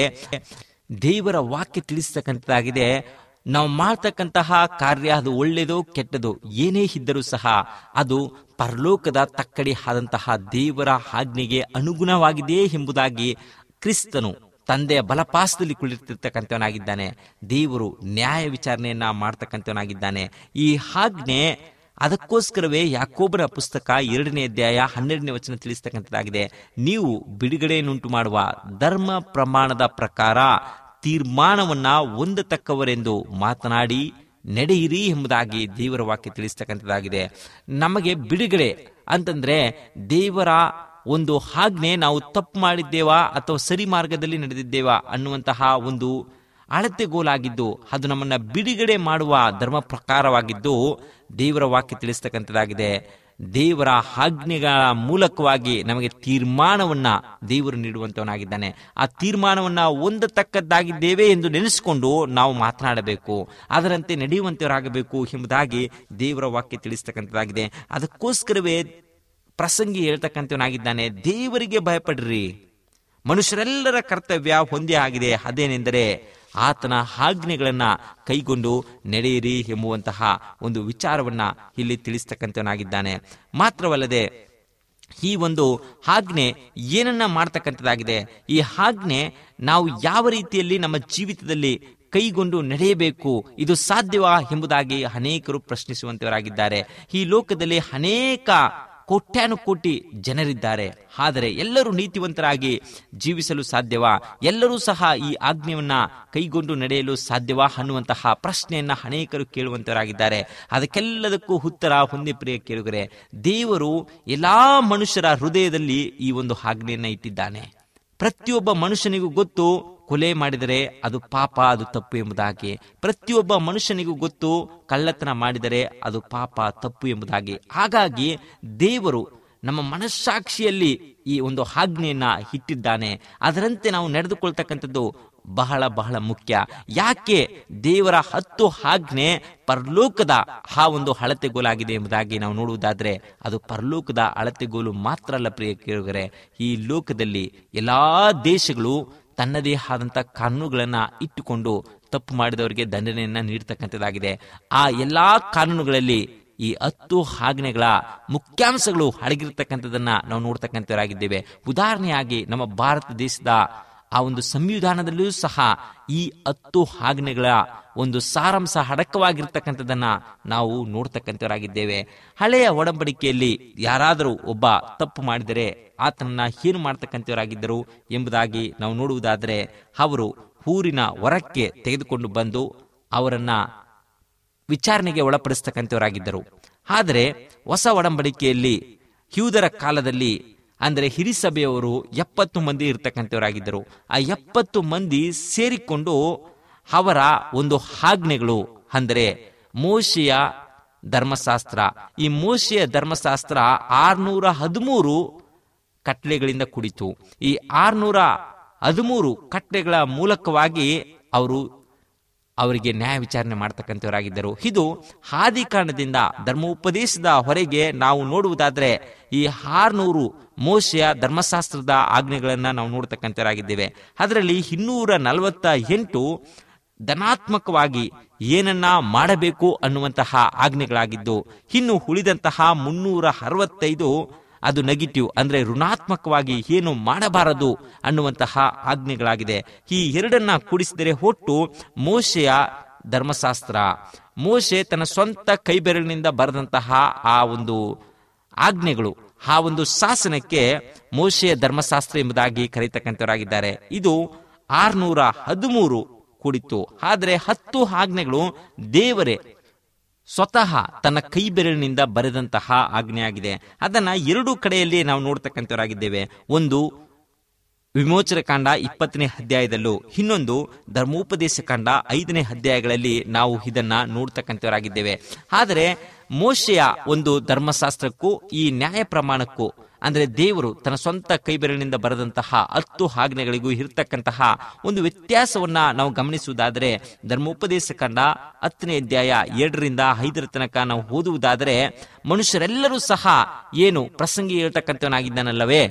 ದೇವರ ವಾಕ್ಯ ತಿಳಿಸ್ತಕ್ಕಂಥದ್ದಾಗಿದೆ ನಾವು ಮಾಡ್ತಕ್ಕಂತಹ ಕಾರ್ಯ ಅದು ಒಳ್ಳೆಯದು ಕೆಟ್ಟದು ಏನೇ ಇದ್ದರೂ ಸಹ ಅದು ಪರಲೋಕದ ತಕ್ಕಡಿ ಆದಂತಹ ದೇವರ ಆಜ್ಞೆಗೆ ಅನುಗುಣವಾಗಿದೆಯೇ ಎಂಬುದಾಗಿ ಕ್ರಿಸ್ತನು ತಂದೆಯ ಬಲಪಾಸದಲ್ಲಿ ಕುಳಿತಿರ್ತಕ್ಕಂಥವನಾಗಿದ್ದಾನೆ ದೇವರು ನ್ಯಾಯ ವಿಚಾರಣೆಯನ್ನ ಮಾಡ್ತಕ್ಕಂಥವನಾಗಿದ್ದಾನೆ ಈ ಆಜ್ಞೆ ಅದಕ್ಕೋಸ್ಕರವೇ ಯಾಕೋಬರ ಪುಸ್ತಕ ಎರಡನೇ ಅಧ್ಯಾಯ ಹನ್ನೆರಡನೇ ವಚನ ತಿಳಿಸ್ತಕ್ಕಂಥದ್ದಾಗಿದೆ ನೀವು ಬಿಡುಗಡೆಯನ್ನುಂಟು ಮಾಡುವ ಧರ್ಮ ಪ್ರಮಾಣದ ಪ್ರಕಾರ ತೀರ್ಮಾನವನ್ನ ಹೊಂದತಕ್ಕವರೆಂದು ಮಾತನಾಡಿ ನಡೆಯಿರಿ ಎಂಬುದಾಗಿ ದೇವರ ವಾಕ್ಯ ತಿಳಿಸ್ತಕ್ಕಂಥದ್ದಾಗಿದೆ ನಮಗೆ ಬಿಡುಗಡೆ ಅಂತಂದ್ರೆ ದೇವರ ಒಂದು ಆಜ್ಞೆ ನಾವು ತಪ್ಪು ಮಾಡಿದ್ದೇವಾ ಅಥವಾ ಸರಿ ಮಾರ್ಗದಲ್ಲಿ ನಡೆದಿದ್ದೇವಾ ಅನ್ನುವಂತಹ ಒಂದು ಅಳತೆಗೋಲಾಗಿದ್ದು ಅದು ನಮ್ಮನ್ನ ಬಿಡುಗಡೆ ಮಾಡುವ ಧರ್ಮ ಪ್ರಕಾರವಾಗಿದ್ದು ದೇವರ ವಾಕ್ಯ ತಿಳಿಸ್ತಕ್ಕಂಥದ್ದಾಗಿದೆ ದೇವರ ಆಜ್ಞೆಗಳ ಮೂಲಕವಾಗಿ ನಮಗೆ ತೀರ್ಮಾನವನ್ನ ದೇವರು ನೀಡುವಂತವನಾಗಿದ್ದಾನೆ ಆ ತೀರ್ಮಾನವನ್ನ ಹೊಂದತಕ್ಕದ್ದಾಗಿದ್ದೇವೆ ಎಂದು ನೆನೆಸಿಕೊಂಡು ನಾವು ಮಾತನಾಡಬೇಕು ಅದರಂತೆ ನಡೆಯುವಂತವರಾಗಬೇಕು ಎಂಬುದಾಗಿ ದೇವರ ವಾಕ್ಯ ತಿಳಿಸ್ತಕ್ಕಂಥದ್ದಾಗಿದೆ ಅದಕ್ಕೋಸ್ಕರವೇ ಪ್ರಸಂಗಿ ಹೇಳ್ತಕ್ಕಂಥವನಾಗಿದ್ದಾನೆ ದೇವರಿಗೆ ಭಯಪಡ್ರಿ ಮನುಷ್ಯರೆಲ್ಲರ ಕರ್ತವ್ಯ ಒಂದೇ ಆಗಿದೆ ಅದೇನೆಂದರೆ ಆತನ ಆಜ್ಞೆಗಳನ್ನ ಕೈಗೊಂಡು ನಡೆಯಿರಿ ಎಂಬುವಂತಹ ಒಂದು ವಿಚಾರವನ್ನ ಇಲ್ಲಿ ತಿಳಿಸ್ತಕ್ಕಂಥವನಾಗಿದ್ದಾನೆ ಮಾತ್ರವಲ್ಲದೆ ಈ ಒಂದು ಆಜ್ಞೆ ಏನನ್ನ ಮಾಡ್ತಕ್ಕಂಥದ್ದಾಗಿದೆ ಈ ಆಜ್ಞೆ ನಾವು ಯಾವ ರೀತಿಯಲ್ಲಿ ನಮ್ಮ ಜೀವಿತದಲ್ಲಿ ಕೈಗೊಂಡು ನಡೆಯಬೇಕು ಇದು ಸಾಧ್ಯವಾ ಎಂಬುದಾಗಿ ಅನೇಕರು ಪ್ರಶ್ನಿಸುವಂತವರಾಗಿದ್ದಾರೆ ಈ ಲೋಕದಲ್ಲಿ ಅನೇಕ ಕೋಟ್ಯಾನುಕೋಟಿ ಜನರಿದ್ದಾರೆ ಆದರೆ ಎಲ್ಲರೂ ನೀತಿವಂತರಾಗಿ ಜೀವಿಸಲು ಸಾಧ್ಯವಾ ಎಲ್ಲರೂ ಸಹ ಈ ಆಜ್ಞೆಯನ್ನ ಕೈಗೊಂಡು ನಡೆಯಲು ಸಾಧ್ಯವಾ ಅನ್ನುವಂತಹ ಪ್ರಶ್ನೆಯನ್ನ ಅನೇಕರು ಕೇಳುವಂತವರಾಗಿದ್ದಾರೆ ಅದಕ್ಕೆಲ್ಲದಕ್ಕೂ ಉತ್ತರ ಹೊಂದಿ ಪ್ರಿಯ ಕೇಳುಗರೆ ದೇವರು ಎಲ್ಲಾ ಮನುಷ್ಯರ ಹೃದಯದಲ್ಲಿ ಈ ಒಂದು ಆಜ್ಞೆಯನ್ನ ಇಟ್ಟಿದ್ದಾನೆ ಪ್ರತಿಯೊಬ್ಬ ಮನುಷ್ಯನಿಗೂ ಗೊತ್ತು ಕೊಲೆ ಮಾಡಿದರೆ ಅದು ಪಾಪ ಅದು ತಪ್ಪು ಎಂಬುದಾಗಿ ಪ್ರತಿಯೊಬ್ಬ ಮನುಷ್ಯನಿಗೂ ಗೊತ್ತು ಕಳ್ಳತನ ಮಾಡಿದರೆ ಅದು ಪಾಪ ತಪ್ಪು ಎಂಬುದಾಗಿ ಹಾಗಾಗಿ ದೇವರು ನಮ್ಮ ಮನಸ್ಸಾಕ್ಷಿಯಲ್ಲಿ ಈ ಒಂದು ಆಜ್ಞೆಯನ್ನ ಇಟ್ಟಿದ್ದಾನೆ ಅದರಂತೆ ನಾವು ನಡೆದುಕೊಳ್ತಕ್ಕಂಥದ್ದು ಬಹಳ ಬಹಳ ಮುಖ್ಯ ಯಾಕೆ ದೇವರ ಹತ್ತು ಆಜ್ಞೆ ಪರಲೋಕದ ಆ ಒಂದು ಅಳತೆಗೋಲಾಗಿದೆ ಎಂಬುದಾಗಿ ನಾವು ನೋಡುವುದಾದ್ರೆ ಅದು ಪರಲೋಕದ ಅಳತೆಗೋಲು ಮಾತ್ರ ಅಲ್ಲ ಪ್ರಿಯ ಕೇಳುಗರೆ ಈ ಲೋಕದಲ್ಲಿ ಎಲ್ಲಾ ದೇಶಗಳು ತನ್ನದೇ ಆದಂತ ಕಾನೂನುಗಳನ್ನ ಇಟ್ಟುಕೊಂಡು ತಪ್ಪು ಮಾಡಿದವರಿಗೆ ದಂಡನೆಯನ್ನ ನೀಡತಕ್ಕಂಥದ್ದಾಗಿದೆ ಆ ಎಲ್ಲಾ ಕಾನೂನುಗಳಲ್ಲಿ ಈ ಹತ್ತು ಆಜ್ಞೆಗಳ ಮುಖ್ಯಾಂಶಗಳು ಅಡಗಿರ್ತಕ್ಕಂಥದನ್ನ ನಾವು ನೋಡ್ತಕ್ಕಂಥವರಾಗಿದ್ದೇವೆ ಉದಾಹರಣೆಯಾಗಿ ನಮ್ಮ ಭಾರತ ದೇಶದ ಆ ಒಂದು ಸಂವಿಧಾನದಲ್ಲಿಯೂ ಸಹ ಈ ಹತ್ತು ಆಜ್ಞೆಗಳ ಒಂದು ಸಾರಾಂಶ ಅಡಕವಾಗಿರ್ತಕ್ಕಂಥದನ್ನ ನಾವು ನೋಡ್ತಕ್ಕಂಥವರಾಗಿದ್ದೇವೆ ಹಳೆಯ ಒಡಂಬಡಿಕೆಯಲ್ಲಿ ಯಾರಾದರೂ ಒಬ್ಬ ತಪ್ಪು ಮಾಡಿದರೆ ಆತನನ್ನ ಏನು ಮಾಡ್ತಕ್ಕಂಥವರಾಗಿದ್ದರು ಎಂಬುದಾಗಿ ನಾವು ನೋಡುವುದಾದರೆ ಅವರು ಊರಿನ ಹೊರಕ್ಕೆ ತೆಗೆದುಕೊಂಡು ಬಂದು ಅವರನ್ನ ವಿಚಾರಣೆಗೆ ಒಳಪಡಿಸ್ತಕ್ಕಂಥವರಾಗಿದ್ದರು ಆದರೆ ಹೊಸ ಒಡಂಬಡಿಕೆಯಲ್ಲಿ ಹ್ಯೂದರ ಕಾಲದಲ್ಲಿ ಅಂದರೆ ಹಿರಿಸಭೆಯವರು ಎಪ್ಪತ್ತು ಮಂದಿ ಇರ್ತಕ್ಕಂಥವರಾಗಿದ್ದರು ಆ ಎಪ್ಪತ್ತು ಮಂದಿ ಸೇರಿಕೊಂಡು ಅವರ ಒಂದು ಆಜ್ಞೆಗಳು ಅಂದರೆ ಮೋಶೆಯ ಧರ್ಮಶಾಸ್ತ್ರ ಈ ಮೋಶೆಯ ಧರ್ಮಶಾಸ್ತ್ರ ಆರ್ನೂರ ಹದಿಮೂರು ಕಟ್ಲೆಗಳಿಂದ ಕುಡಿತು ಈ ಆರ್ನೂರ ಹದಿಮೂರು ಕಟ್ಲೆಗಳ ಮೂಲಕವಾಗಿ ಅವರು ಅವರಿಗೆ ನ್ಯಾಯ ವಿಚಾರಣೆ ಮಾಡ್ತಕ್ಕಂಥವರಾಗಿದ್ದರು ಇದು ಆದಿ ಕಾರಣದಿಂದ ಧರ್ಮೋಪದೇಶದ ಹೊರಗೆ ನಾವು ನೋಡುವುದಾದ್ರೆ ಈ ಆರ್ನೂರು ಮೋಶೆಯ ಧರ್ಮಶಾಸ್ತ್ರದ ಆಜ್ಞೆಗಳನ್ನ ನಾವು ನೋಡ್ತಕ್ಕಂಥವರಾಗಿದ್ದೇವೆ ಅದರಲ್ಲಿ ಇನ್ನೂರ ನಲವತ್ತ ಎಂಟು ಧನಾತ್ಮಕವಾಗಿ ಏನನ್ನ ಮಾಡಬೇಕು ಅನ್ನುವಂತಹ ಆಜ್ಞೆಗಳಾಗಿದ್ದು ಇನ್ನು ಉಳಿದಂತಹ ಮುನ್ನೂರ ಅರವತ್ತೈದು ಅದು ನೆಗೆಟಿವ್ ಅಂದ್ರೆ ಋಣಾತ್ಮಕವಾಗಿ ಏನು ಮಾಡಬಾರದು ಅನ್ನುವಂತಹ ಆಜ್ಞೆಗಳಾಗಿದೆ ಈ ಎರಡನ್ನ ಕೂಡಿಸಿದರೆ ಒಟ್ಟು ಮೋಶೆಯ ಧರ್ಮಶಾಸ್ತ್ರ ಮೋಶೆ ತನ್ನ ಸ್ವಂತ ಕೈಬೆರಳಿನಿಂದ ಬರೆದಂತಹ ಆ ಒಂದು ಆಜ್ಞೆಗಳು ಆ ಒಂದು ಶಾಸನಕ್ಕೆ ಮೋಶೆಯ ಧರ್ಮಶಾಸ್ತ್ರ ಎಂಬುದಾಗಿ ಕರೀತಕ್ಕಂಥವರಾಗಿದ್ದಾರೆ ಇದು ಆರ್ನೂರ ಹದಿಮೂರು ಕೂಡಿತ್ತು ಆದರೆ ಹತ್ತು ಆಜ್ಞೆಗಳು ದೇವರೇ ಸ್ವತಃ ತನ್ನ ಕೈ ಬೆರಳಿನಿಂದ ಬರೆದಂತಹ ಆಜ್ಞೆಯಾಗಿದೆ ಅದನ್ನ ಎರಡು ಕಡೆಯಲ್ಲಿ ನಾವು ನೋಡ್ತಕ್ಕಂಥವರಾಗಿದ್ದೇವೆ ಒಂದು ವಿಮೋಚನ ಕಾಂಡ ಇಪ್ಪತ್ತನೇ ಅಧ್ಯಾಯದಲ್ಲೂ ಇನ್ನೊಂದು ಧರ್ಮೋಪದೇಶ ಕಾಂಡ ಐದನೇ ಅಧ್ಯಾಯಗಳಲ್ಲಿ ನಾವು ಇದನ್ನ ನೋಡ್ತಕ್ಕಂಥವರಾಗಿದ್ದೇವೆ ಆದರೆ ಮೋಶೆಯ ಒಂದು ಧರ್ಮಶಾಸ್ತ್ರಕ್ಕೂ ಈ ನ್ಯಾಯ ಪ್ರಮಾಣಕ್ಕೂ ಅಂದ್ರೆ ದೇವರು ತನ್ನ ಸ್ವಂತ ಕೈಬೆರಳಿನಿಂದ ಬರೆದಂತಹ ಹತ್ತು ಆಜ್ಞೆಗಳಿಗೂ ಇರತಕ್ಕಂತಹ ಒಂದು ವ್ಯತ್ಯಾಸವನ್ನ ನಾವು ಗಮನಿಸುವುದಾದರೆ ಧರ್ಮೋಪದೇಶ ಕಂಡ ಹತ್ತನೇ ಅಧ್ಯಾಯ ಎರಡರಿಂದ ಐದರ ತನಕ ನಾವು ಓದುವುದಾದರೆ ಮನುಷ್ಯರೆಲ್ಲರೂ ಸಹ ಏನು ಪ್ರಸಂಗಿ ಹೇಳ್ತಕ್ಕಂಥವನಾಗಿದ್ದಾನಲ್ಲವೇ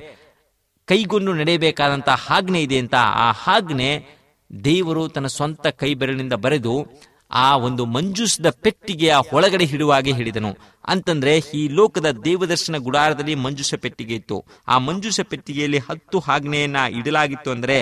ಕೈಗೊಂಡು ನಡೆಯಬೇಕಾದಂತಹ ಆಜ್ಞೆ ಇದೆ ಅಂತ ಆ ಆಜ್ಞೆ ದೇವರು ತನ್ನ ಸ್ವಂತ ಕೈ ಬೆರಳಿನಿಂದ ಬರೆದು ಆ ಒಂದು ಮಂಜೂಸದ ಪೆಟ್ಟಿಗೆಯ ಒಳಗಡೆ ಹಿಡುವಾಗೆ ಹೇಳಿದನು ಅಂತಂದ್ರೆ ಈ ಲೋಕದ ದೇವದರ್ಶನ ಗುಡಾರದಲ್ಲಿ ಮಂಜೂಷ ಪೆಟ್ಟಿಗೆ ಇತ್ತು ಆ ಮಂಜೂಷ ಪೆಟ್ಟಿಗೆಯಲ್ಲಿ ಹತ್ತು ಆಜ್ಞೆಯನ್ನ ಇಡಲಾಗಿತ್ತು ಅಂದ್ರೆ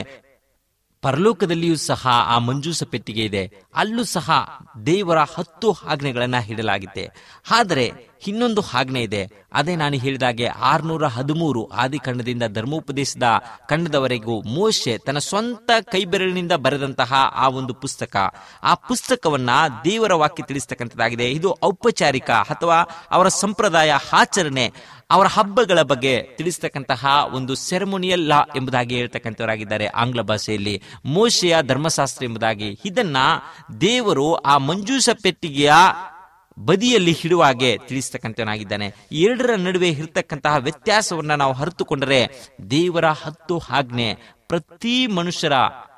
ಪರಲೋಕದಲ್ಲಿಯೂ ಸಹ ಆ ಮಂಜೂಸ ಪೆಟ್ಟಿಗೆ ಇದೆ ಅಲ್ಲೂ ಸಹ ದೇವರ ಹತ್ತು ಆಜ್ಞೆಗಳನ್ನ ಇಡಲಾಗಿದೆ ಆದರೆ ಇನ್ನೊಂದು ಆಜ್ಞೆ ಇದೆ ಅದೇ ನಾನು ಹೇಳಿದಾಗೆ ಆರ್ನೂರ ಹದಿಮೂರು ಆದಿಕಂಡದಿಂದ ಧರ್ಮೋಪದೇಶದ ಖಂಡದವರೆಗೂ ಮೋಶೆ ತನ್ನ ಸ್ವಂತ ಕೈಬೆರಳಿನಿಂದ ಬರೆದಂತಹ ಆ ಒಂದು ಪುಸ್ತಕ ಆ ಪುಸ್ತಕವನ್ನ ದೇವರ ವಾಕ್ಯ ತಿಳಿಸ್ತಕ್ಕಂಥದ್ದಾಗಿದೆ ಇದು ಔಪಚಾರಿಕ ಅಥವಾ ಅವರ ಸಂಪ್ರದಾಯ ಆಚರಣೆ ಅವರ ಹಬ್ಬಗಳ ಬಗ್ಗೆ ತಿಳಿಸ್ತಕ್ಕಂತಹ ಒಂದು ಸೆರೆಮೊನಿಯಲ್ ಲಾ ಎಂಬುದಾಗಿ ಹೇಳ್ತಕ್ಕಂಥವರಾಗಿದ್ದಾರೆ ಆಂಗ್ಲ ಭಾಷೆಯಲ್ಲಿ ಮೋಶೆಯ ಧರ್ಮಶಾಸ್ತ್ರ ಎಂಬುದಾಗಿ ಇದನ್ನ ದೇವರು ಆ ಮಂಜೂಷ ಪೆಟ್ಟಿಗೆಯ ಬದಿಯಲ್ಲಿ ಹಿಡುವಾಗೆ ತಿಳಿಸ್ತಕ್ಕಂಥವನಾಗಿದ್ದಾನೆ ಈ ಎರಡರ ನಡುವೆ ಇರತಕ್ಕಂತಹ ವ್ಯತ್ಯಾಸವನ್ನ ನಾವು ಅರಿತುಕೊಂಡರೆ ದೇವರ ಹತ್ತು ಆಜ್ಞೆ ಪ್ರತಿ ಮನುಷ್ಯರ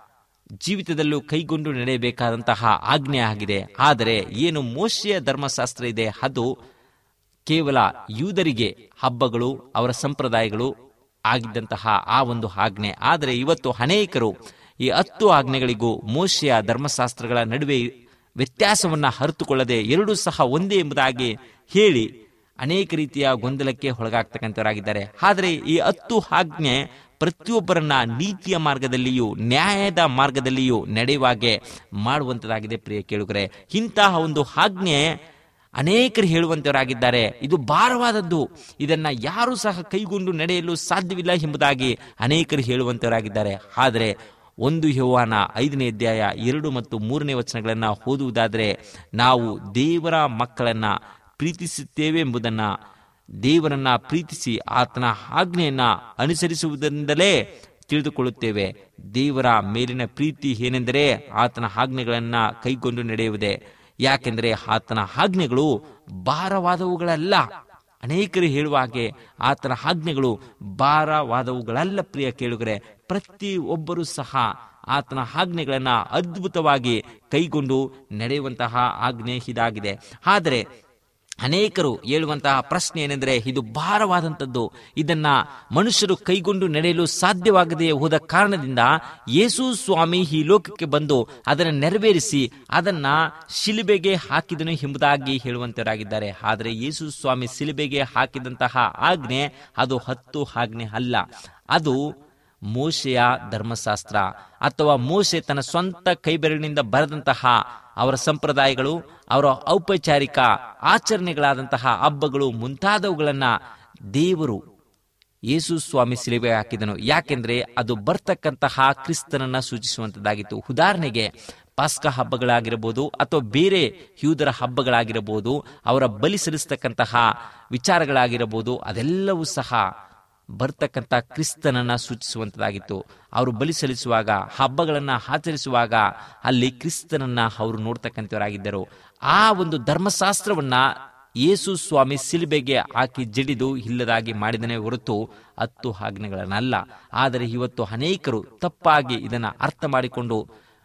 ಜೀವಿತದಲ್ಲೂ ಕೈಗೊಂಡು ನಡೆಯಬೇಕಾದಂತಹ ಆಜ್ಞೆ ಆಗಿದೆ ಆದರೆ ಏನು ಮೋಶೆಯ ಧರ್ಮಶಾಸ್ತ್ರ ಇದೆ ಅದು ಕೇವಲ ಯೂದರಿಗೆ ಹಬ್ಬಗಳು ಅವರ ಸಂಪ್ರದಾಯಗಳು ಆಗಿದ್ದಂತಹ ಆ ಒಂದು ಆಜ್ಞೆ ಆದರೆ ಇವತ್ತು ಅನೇಕರು ಈ ಹತ್ತು ಆಜ್ಞೆಗಳಿಗೂ ಮೋಶೆಯ ಧರ್ಮಶಾಸ್ತ್ರಗಳ ನಡುವೆ ವ್ಯತ್ಯಾಸವನ್ನ ಅರಿತುಕೊಳ್ಳದೆ ಎರಡೂ ಸಹ ಒಂದೇ ಎಂಬುದಾಗಿ ಹೇಳಿ ಅನೇಕ ರೀತಿಯ ಗೊಂದಲಕ್ಕೆ ಒಳಗಾಗ್ತಕ್ಕಂಥವರಾಗಿದ್ದಾರೆ ಆದರೆ ಈ ಹತ್ತು ಆಜ್ಞೆ ಪ್ರತಿಯೊಬ್ಬರನ್ನ ನೀತಿಯ ಮಾರ್ಗದಲ್ಲಿಯೂ ನ್ಯಾಯದ ಮಾರ್ಗದಲ್ಲಿಯೂ ನಡೆಯುವಾಗೆ ಮಾಡುವಂತದಾಗಿದೆ ಪ್ರಿಯ ಕೇಳುಗರೆ ಇಂತಹ ಒಂದು ಆಜ್ಞೆ ಅನೇಕರು ಹೇಳುವಂತವರಾಗಿದ್ದಾರೆ ಇದು ಭಾರವಾದದ್ದು ಇದನ್ನ ಯಾರು ಸಹ ಕೈಗೊಂಡು ನಡೆಯಲು ಸಾಧ್ಯವಿಲ್ಲ ಎಂಬುದಾಗಿ ಅನೇಕರು ಹೇಳುವಂತವರಾಗಿದ್ದಾರೆ ಆದರೆ ಒಂದು ಯೌವಾನ ಐದನೇ ಅಧ್ಯಾಯ ಎರಡು ಮತ್ತು ಮೂರನೇ ವಚನಗಳನ್ನ ಓದುವುದಾದರೆ ನಾವು ದೇವರ ಮಕ್ಕಳನ್ನ ಪ್ರೀತಿಸುತ್ತೇವೆ ಎಂಬುದನ್ನ ದೇವರನ್ನ ಪ್ರೀತಿಸಿ ಆತನ ಆಜ್ಞೆಯನ್ನ ಅನುಸರಿಸುವುದರಿಂದಲೇ ತಿಳಿದುಕೊಳ್ಳುತ್ತೇವೆ ದೇವರ ಮೇಲಿನ ಪ್ರೀತಿ ಏನೆಂದರೆ ಆತನ ಆಜ್ಞೆಗಳನ್ನ ಕೈಗೊಂಡು ನಡೆಯುವುದೇ ಯಾಕೆಂದರೆ ಆತನ ಆಜ್ಞೆಗಳು ಭಾರವಾದವುಗಳಲ್ಲ ಅನೇಕರು ಹೇಳುವ ಹಾಗೆ ಆತನ ಆಜ್ಞೆಗಳು ಭಾರವಾದವುಗಳಲ್ಲ ಪ್ರಿಯ ಕೇಳುಗರೆ ಪ್ರತಿ ಒಬ್ಬರು ಸಹ ಆತನ ಆಜ್ಞೆಗಳನ್ನ ಅದ್ಭುತವಾಗಿ ಕೈಗೊಂಡು ನಡೆಯುವಂತಹ ಆಜ್ಞೆ ಇದಾಗಿದೆ ಆದರೆ ಅನೇಕರು ಹೇಳುವಂತಹ ಪ್ರಶ್ನೆ ಏನೆಂದರೆ ಇದು ಭಾರವಾದಂಥದ್ದು ಇದನ್ನ ಮನುಷ್ಯರು ಕೈಗೊಂಡು ನಡೆಯಲು ಸಾಧ್ಯವಾಗದೆ ಹೋದ ಕಾರಣದಿಂದ ಯೇಸು ಸ್ವಾಮಿ ಈ ಲೋಕಕ್ಕೆ ಬಂದು ಅದನ್ನು ನೆರವೇರಿಸಿ ಅದನ್ನ ಶಿಲುಬೆಗೆ ಹಾಕಿದನು ಎಂಬುದಾಗಿ ಹೇಳುವಂತರಾಗಿದ್ದಾರೆ ಆದರೆ ಯೇಸು ಸ್ವಾಮಿ ಶಿಲುಬೆಗೆ ಹಾಕಿದಂತಹ ಆಜ್ಞೆ ಅದು ಹತ್ತು ಆಜ್ಞೆ ಅಲ್ಲ ಅದು ಮೋಶೆಯ ಧರ್ಮಶಾಸ್ತ್ರ ಅಥವಾ ಮೋಶೆ ತನ್ನ ಸ್ವಂತ ಕೈಬೆರಳಿನಿಂದ ಬರೆದಂತಹ ಅವರ ಸಂಪ್ರದಾಯಗಳು ಅವರ ಔಪಚಾರಿಕ ಆಚರಣೆಗಳಾದಂತಹ ಹಬ್ಬಗಳು ಮುಂತಾದವುಗಳನ್ನ ದೇವರು ಯೇಸು ಸ್ವಾಮಿ ಸಿಲುಬೆ ಹಾಕಿದನು ಯಾಕೆಂದ್ರೆ ಅದು ಬರ್ತಕ್ಕಂತಹ ಕ್ರಿಸ್ತನನ್ನ ಸೂಚಿಸುವಂತದ್ದಾಗಿತ್ತು ಉದಾಹರಣೆಗೆ ಪಾಸ್ಕ ಹಬ್ಬಗಳಾಗಿರಬಹುದು ಅಥವಾ ಬೇರೆ ಯೂದರ ಹಬ್ಬಗಳಾಗಿರಬಹುದು ಅವರ ಬಲಿ ಸಲ್ಲಿಸ್ತಕ್ಕಂತಹ ವಿಚಾರಗಳಾಗಿರಬಹುದು ಅದೆಲ್ಲವೂ ಸಹ ಬರ್ತಕ್ಕಂಥ ಕ್ರಿಸ್ತನನ್ನ ಸೂಚಿಸುವಂತದಾಗಿತ್ತು ಅವರು ಬಲಿ ಸಲ್ಲಿಸುವಾಗ ಹಬ್ಬಗಳನ್ನ ಆಚರಿಸುವಾಗ ಅಲ್ಲಿ ಕ್ರಿಸ್ತನನ್ನ ಅವರು ನೋಡ್ತಕ್ಕಂಥವರಾಗಿದ್ದರು ಆ ಒಂದು ಧರ್ಮಶಾಸ್ತ್ರವನ್ನ ಯೇಸು ಸ್ವಾಮಿ ಸಿಲುಬೆಗೆ ಹಾಕಿ ಜಡಿದು ಇಲ್ಲದಾಗಿ ಮಾಡಿದನೇ ಹೊರತು ಹತ್ತು ಆಜ್ಞೆಗಳನ್ನಲ್ಲ ಆದರೆ ಇವತ್ತು ಅನೇಕರು ತಪ್ಪಾಗಿ ಇದನ್ನ ಅರ್ಥ ಮಾಡಿಕೊಂಡು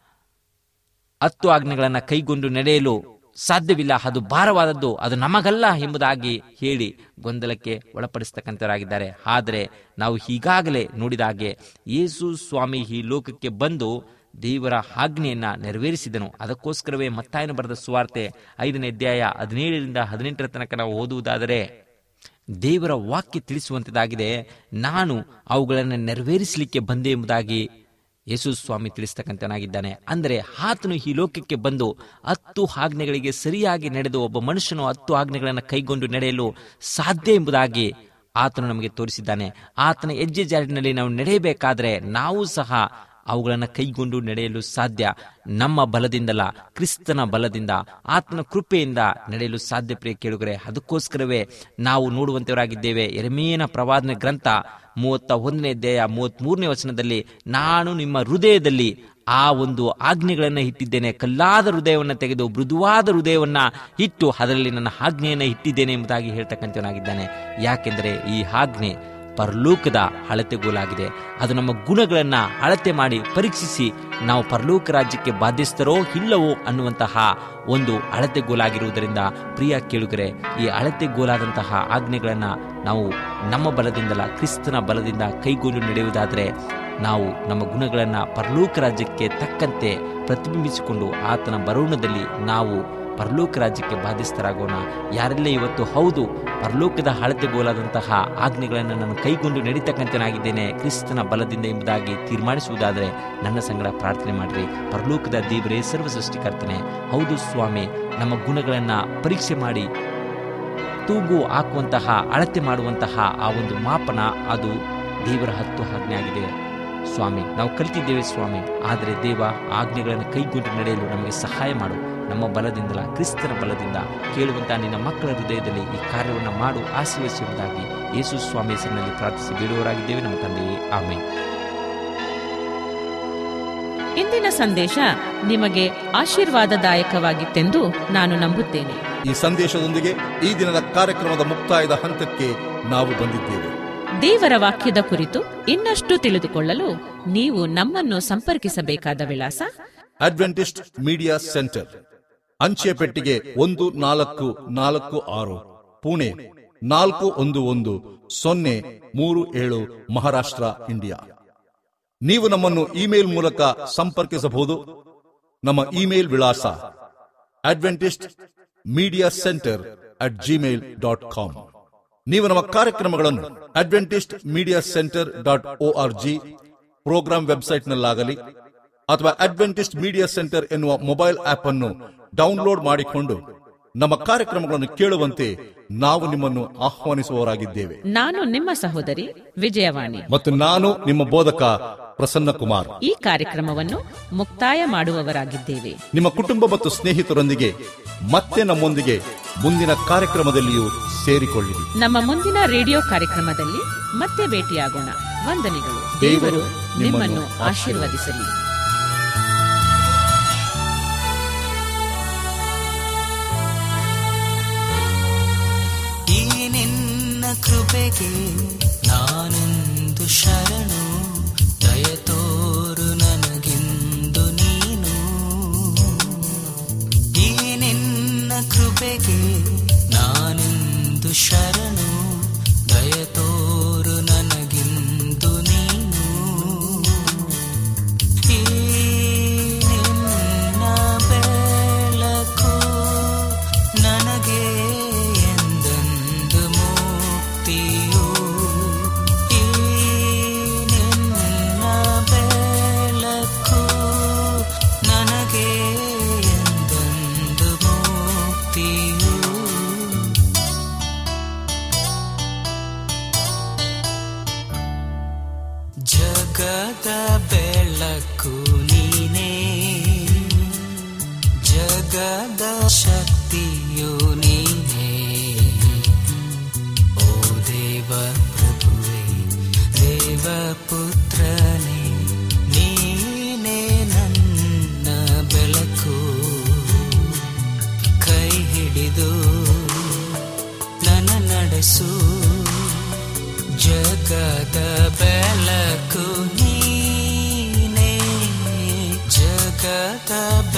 ಹತ್ತು ಆಜ್ಞೆಗಳನ್ನ ಕೈಗೊಂಡು ನಡೆಯಲು ಸಾಧ್ಯವಿಲ್ಲ ಅದು ಭಾರವಾದದ್ದು ಅದು ನಮಗಲ್ಲ ಎಂಬುದಾಗಿ ಹೇಳಿ ಗೊಂದಲಕ್ಕೆ ಒಳಪಡಿಸ್ತಕ್ಕಂಥವರಾಗಿದ್ದಾರೆ ಆದರೆ ನಾವು ಈಗಾಗಲೇ ನೋಡಿದ ಹಾಗೆ ಯೇಸು ಸ್ವಾಮಿ ಈ ಲೋಕಕ್ಕೆ ಬಂದು ದೇವರ ಆಜ್ಞೆಯನ್ನ ನೆರವೇರಿಸಿದನು ಅದಕ್ಕೋಸ್ಕರವೇ ಮತ್ತಾಯನ ಬರೆದ ಸುವಾರ್ತೆ ಐದನೇ ಅಧ್ಯಾಯ ಹದಿನೇಳರಿಂದ ಹದಿನೆಂಟರ ತನಕ ನಾವು ಓದುವುದಾದರೆ ದೇವರ ವಾಕ್ಯ ತಿಳಿಸುವಂತದಾಗಿದೆ ನಾನು ಅವುಗಳನ್ನು ನೆರವೇರಿಸಲಿಕ್ಕೆ ಬಂದೆ ಎಂಬುದಾಗಿ ಯೇಸು ಸ್ವಾಮಿ ತಿಳಿಸ್ತಕ್ಕಂಥನಾಗಿದ್ದಾನೆ ಅಂದರೆ ಆತನು ಈ ಲೋಕಕ್ಕೆ ಬಂದು ಹತ್ತು ಆಜ್ಞೆಗಳಿಗೆ ಸರಿಯಾಗಿ ನಡೆದು ಒಬ್ಬ ಮನುಷ್ಯನು ಹತ್ತು ಆಜ್ಞೆಗಳನ್ನು ಕೈಗೊಂಡು ನಡೆಯಲು ಸಾಧ್ಯ ಎಂಬುದಾಗಿ ಆತನು ನಮಗೆ ತೋರಿಸಿದ್ದಾನೆ ಆತನ ಹೆಜ್ಜೆ ಜಾರಿನಲ್ಲಿ ನಾವು ನಡೆಯಬೇಕಾದ್ರೆ ನಾವು ಸಹ ಅವುಗಳನ್ನು ಕೈಗೊಂಡು ನಡೆಯಲು ಸಾಧ್ಯ ನಮ್ಮ ಬಲದಿಂದಲ್ಲ ಕ್ರಿಸ್ತನ ಬಲದಿಂದ ಆತನ ಕೃಪೆಯಿಂದ ನಡೆಯಲು ಸಾಧ್ಯ ಪ್ರಿಯ ಕೇಳುಗರೆ ಅದಕ್ಕೋಸ್ಕರವೇ ನಾವು ನೋಡುವಂತವರಾಗಿದ್ದೇವೆ ಎರೆಮೇನ ಪ್ರವಾದನೆ ಗ್ರಂಥ ಮೂವತ್ತ ಒಂದನೇ ಅಧ್ಯಾಯ ಮೂವತ್ತ್ ಮೂರನೇ ವಚನದಲ್ಲಿ ನಾನು ನಿಮ್ಮ ಹೃದಯದಲ್ಲಿ ಆ ಒಂದು ಆಜ್ಞೆಗಳನ್ನು ಇಟ್ಟಿದ್ದೇನೆ ಕಲ್ಲಾದ ಹೃದಯವನ್ನು ತೆಗೆದು ಮೃದುವಾದ ಹೃದಯವನ್ನ ಇಟ್ಟು ಅದರಲ್ಲಿ ನನ್ನ ಆಜ್ಞೆಯನ್ನು ಇಟ್ಟಿದ್ದೇನೆ ಎಂಬುದಾಗಿ ಹೇಳ್ತಕ್ಕಂಥವನಾಗಿದ್ದಾನೆ ಯಾಕೆಂದರೆ ಈ ಆಜ್ಞೆ ಪರಲೋಕದ ಅಳತೆಗೋಲಾಗಿದೆ ಅದು ನಮ್ಮ ಗುಣಗಳನ್ನು ಅಳತೆ ಮಾಡಿ ಪರೀಕ್ಷಿಸಿ ನಾವು ಪರಲೋಕ ರಾಜ್ಯಕ್ಕೆ ಬಾಧ್ಯಸ್ಥರೋ ಇಲ್ಲವೋ ಅನ್ನುವಂತಹ ಒಂದು ಅಳತೆಗೋಲಾಗಿರುವುದರಿಂದ ಪ್ರಿಯ ಕೇಳುಗರೆ ಈ ಅಳತೆಗೋಲಾದಂತಹ ಆಜ್ಞೆಗಳನ್ನು ನಾವು ನಮ್ಮ ಬಲದಿಂದಲ ಕ್ರಿಸ್ತನ ಬಲದಿಂದ ಕೈಗೊಂಡು ನಡೆಯುವುದಾದರೆ ನಾವು ನಮ್ಮ ಗುಣಗಳನ್ನು ಪರಲೋಕ ರಾಜ್ಯಕ್ಕೆ ತಕ್ಕಂತೆ ಪ್ರತಿಬಿಂಬಿಸಿಕೊಂಡು ಆತನ ಬರೋಣದಲ್ಲಿ ನಾವು ಪರಲೋಕ ರಾಜ್ಯಕ್ಕೆ ಬಾಧ್ಯಸ್ಥರಾಗೋಣ ಯಾರೆಲ್ಲ ಇವತ್ತು ಹೌದು ಪರಲೋಕದ ಹಳತೆಗೋಲಾದಂತಹ ಆಜ್ಞೆಗಳನ್ನು ನಾನು ಕೈಗೊಂಡು ನಡೀತಕ್ಕಂತನಾಗಿದ್ದೇನೆ ಕ್ರಿಸ್ತನ ಬಲದಿಂದ ಎಂಬುದಾಗಿ ತೀರ್ಮಾನಿಸುವುದಾದರೆ ನನ್ನ ಸಂಗಡ ಪ್ರಾರ್ಥನೆ ಮಾಡಿರಿ ಪರಲೋಕದ ದೇವರೇ ಸರ್ವ ಸೃಷ್ಟಿಕರ್ತನೆ ಹೌದು ಸ್ವಾಮಿ ನಮ್ಮ ಗುಣಗಳನ್ನು ಪರೀಕ್ಷೆ ಮಾಡಿ ತೂಗು ಹಾಕುವಂತಹ ಅಳತೆ ಮಾಡುವಂತಹ ಆ ಒಂದು ಮಾಪನ ಅದು ದೇವರ ಹತ್ತು ಆಜ್ಞೆ ಆಗಿದೆ ಸ್ವಾಮಿ ನಾವು ಕಲಿತಿದ್ದೇವೆ ಸ್ವಾಮಿ ಆದರೆ ದೇವ ಆಜ್ಞೆಗಳನ್ನು ಕೈಗೊಂಡು ನಡೆಯಲು ನಮಗೆ ಸಹಾಯ ಮಾಡು ನಮ್ಮ ಬಲದಿಂದಲ ಕ್ರಿಸ್ತನ ಬಲದಿಂದ ಕೇಳುವಂತಹ ನಿನ್ನ ಮಕ್ಕಳ ಹೃದಯದಲ್ಲಿ ಈ ಕಾರ್ಯವನ್ನು ಮಾಡು ಆಶೀರ್ವದಿಸುವುದಾಗಿ ಯೇಸು ಸ್ವಾಮಿ ಹೆಸರಿನಲ್ಲಿ ಪ್ರಾರ್ಥಿಸಿ ಬೇಡುವವರಾಗಿದ್ದೇವೆ ನಮ್ಮ ತಂದೆಯೇ ಆಮೇಲೆ ಇಂದಿನ ಸಂದೇಶ ನಿಮಗೆ ಆಶೀರ್ವಾದದಾಯಕವಾಗಿತ್ತೆಂದು ನಾನು ನಂಬುತ್ತೇನೆ ಈ ಸಂದೇಶದೊಂದಿಗೆ ಈ ದಿನದ ಕಾರ್ಯಕ್ರಮದ ಮುಕ್ತಾಯದ ಹಂತಕ್ಕೆ ನಾವು ಬಂದಿದ್ದೇವೆ ದೇವರ ವಾಕ್ಯದ ಕುರಿತು ಇನ್ನಷ್ಟು ತಿಳಿದುಕೊಳ್ಳಲು ನೀವು ನಮ್ಮನ್ನು ಸಂಪರ್ಕಿಸಬೇಕಾದ ವಿಳಾಸ ಅಡ್ವೆಂಟಿಸ್ಟ್ ಮೀಡಿಯಾ ಸೆಂಟರ್ ಅಂಚೆ ಪೆಟ್ಟಿಗೆ ಒಂದು ನಾಲ್ಕು ನಾಲ್ಕು ಆರು ಪುಣೆ ನಾಲ್ಕು ಒಂದು ಒಂದು ಸೊನ್ನೆ ಮೂರು ಏಳು ಮಹಾರಾಷ್ಟ್ರ ಇಂಡಿಯಾ ನೀವು ನಮ್ಮನ್ನು ಇಮೇಲ್ ಮೂಲಕ ಸಂಪರ್ಕಿಸಬಹುದು ನಮ್ಮ ಇಮೇಲ್ ವಿಳಾಸ Adventist media centre at Gmail dot com ನೀವು ನಮ್ಮ ಕಾರ್ಯಕ್ರಮಗಳನ್ನು Adventist media centre dot O R G programme ವೆಬ್ಸೈಟ್ನಲ್ಲಾಗಲಿ ಅಥವಾ ಅಡ್ವೆಂಟಿಸ್ಟ್ ಮೀಡಿಯಾ ಸೆಂಟರ್ ಎನ್ನುವ ಮೊಬೈಲ್ ಆಪ್ ಅನ್ನು ಡೌನ್ಲೋಡ್ ಮಾಡಿಕೊಂಡು ನಮ್ಮ ಕಾರ್ಯಕ್ರಮಗಳನ್ನು ಕೇಳುವಂತೆ ನಾವು ನಿಮ್ಮನ್ನು ಆಹ್ವಾನಿಸುವವರಾಗಿದ್ದೇವೆ ನಾನು ನಿಮ್ಮ ಸಹೋದರಿ ವಿಜಯವಾಣಿ ಮತ್ತು ನಾನು ನಿಮ್ಮ ಬೋಧಕ ಪ್ರಸನ್ನ ಕುಮಾರ್ ಈ ಕಾರ್ಯಕ್ರಮವನ್ನು ಮುಕ್ತಾಯ ಮಾಡುವವರಾಗಿದ್ದೇವೆ ನಿಮ್ಮ ಕುಟುಂಬ ಮತ್ತು ಸ್ನೇಹಿತರೊಂದಿಗೆ ಮತ್ತೆ ನಮ್ಮೊಂದಿಗೆ ಮುಂದಿನ ಕಾರ್ಯಕ್ರಮದಲ್ಲಿಯೂ ಸೇರಿಕೊಳ್ಳಿರಿ ನಮ್ಮ ಮುಂದಿನ ರೇಡಿಯೋ ಕಾರ್ಯಕ್ರಮದಲ್ಲಿ ಮತ್ತೆ ಭೇಟಿಯಾಗೋಣ ವಂದನೆಗಳು ದೇವರು ದೇವರು ನಿಮ್ಮನ್ನು ನಿಮ್ಮನ್ನು ಆಶೀರ್ವದಿಸಲಿ ಈ ನಿನ್ನ ಕೃಪೆಗೆ ನಾನೊಂದು ಶರಣು ದಯ ತೋರು ನನಗಿಂದು ನೀನು ಈ ನಿನ್ನ ಕೃಪೆಗೆ ನಾನೊಂದು ಶರಣು ದಯ ತೋರು ನನಗಿಂದು ನೀನು ಈ ನಿನ್ನ ಬೆಳಕು ನನಗೆ ಎಂದೆಂದು ಮುಕ್ತಿಯು ಈ ನಿನ್ನ ಬೆಳಕು ನನಗೆ ಎಂದೆಂದು ಮುಕ್ತಿಯು ಜಗದ ಬೆಳಕು ನೀನೇ ಜಗದ ಶಕ್ತಿಯು ನೀನೇ ಓ ದೇವ ಪ್ರಭುವೆ ದೇವ ಪುತ್ರನೇ ನೀನೇ ನನ್ನ ಬೆಳಕು ಕೈ ಹಿಡಿದು ನನ್ನ ನಡೆಸು ಜಗದ ಬೆಳಕು ನೀನೇ ಜಗದ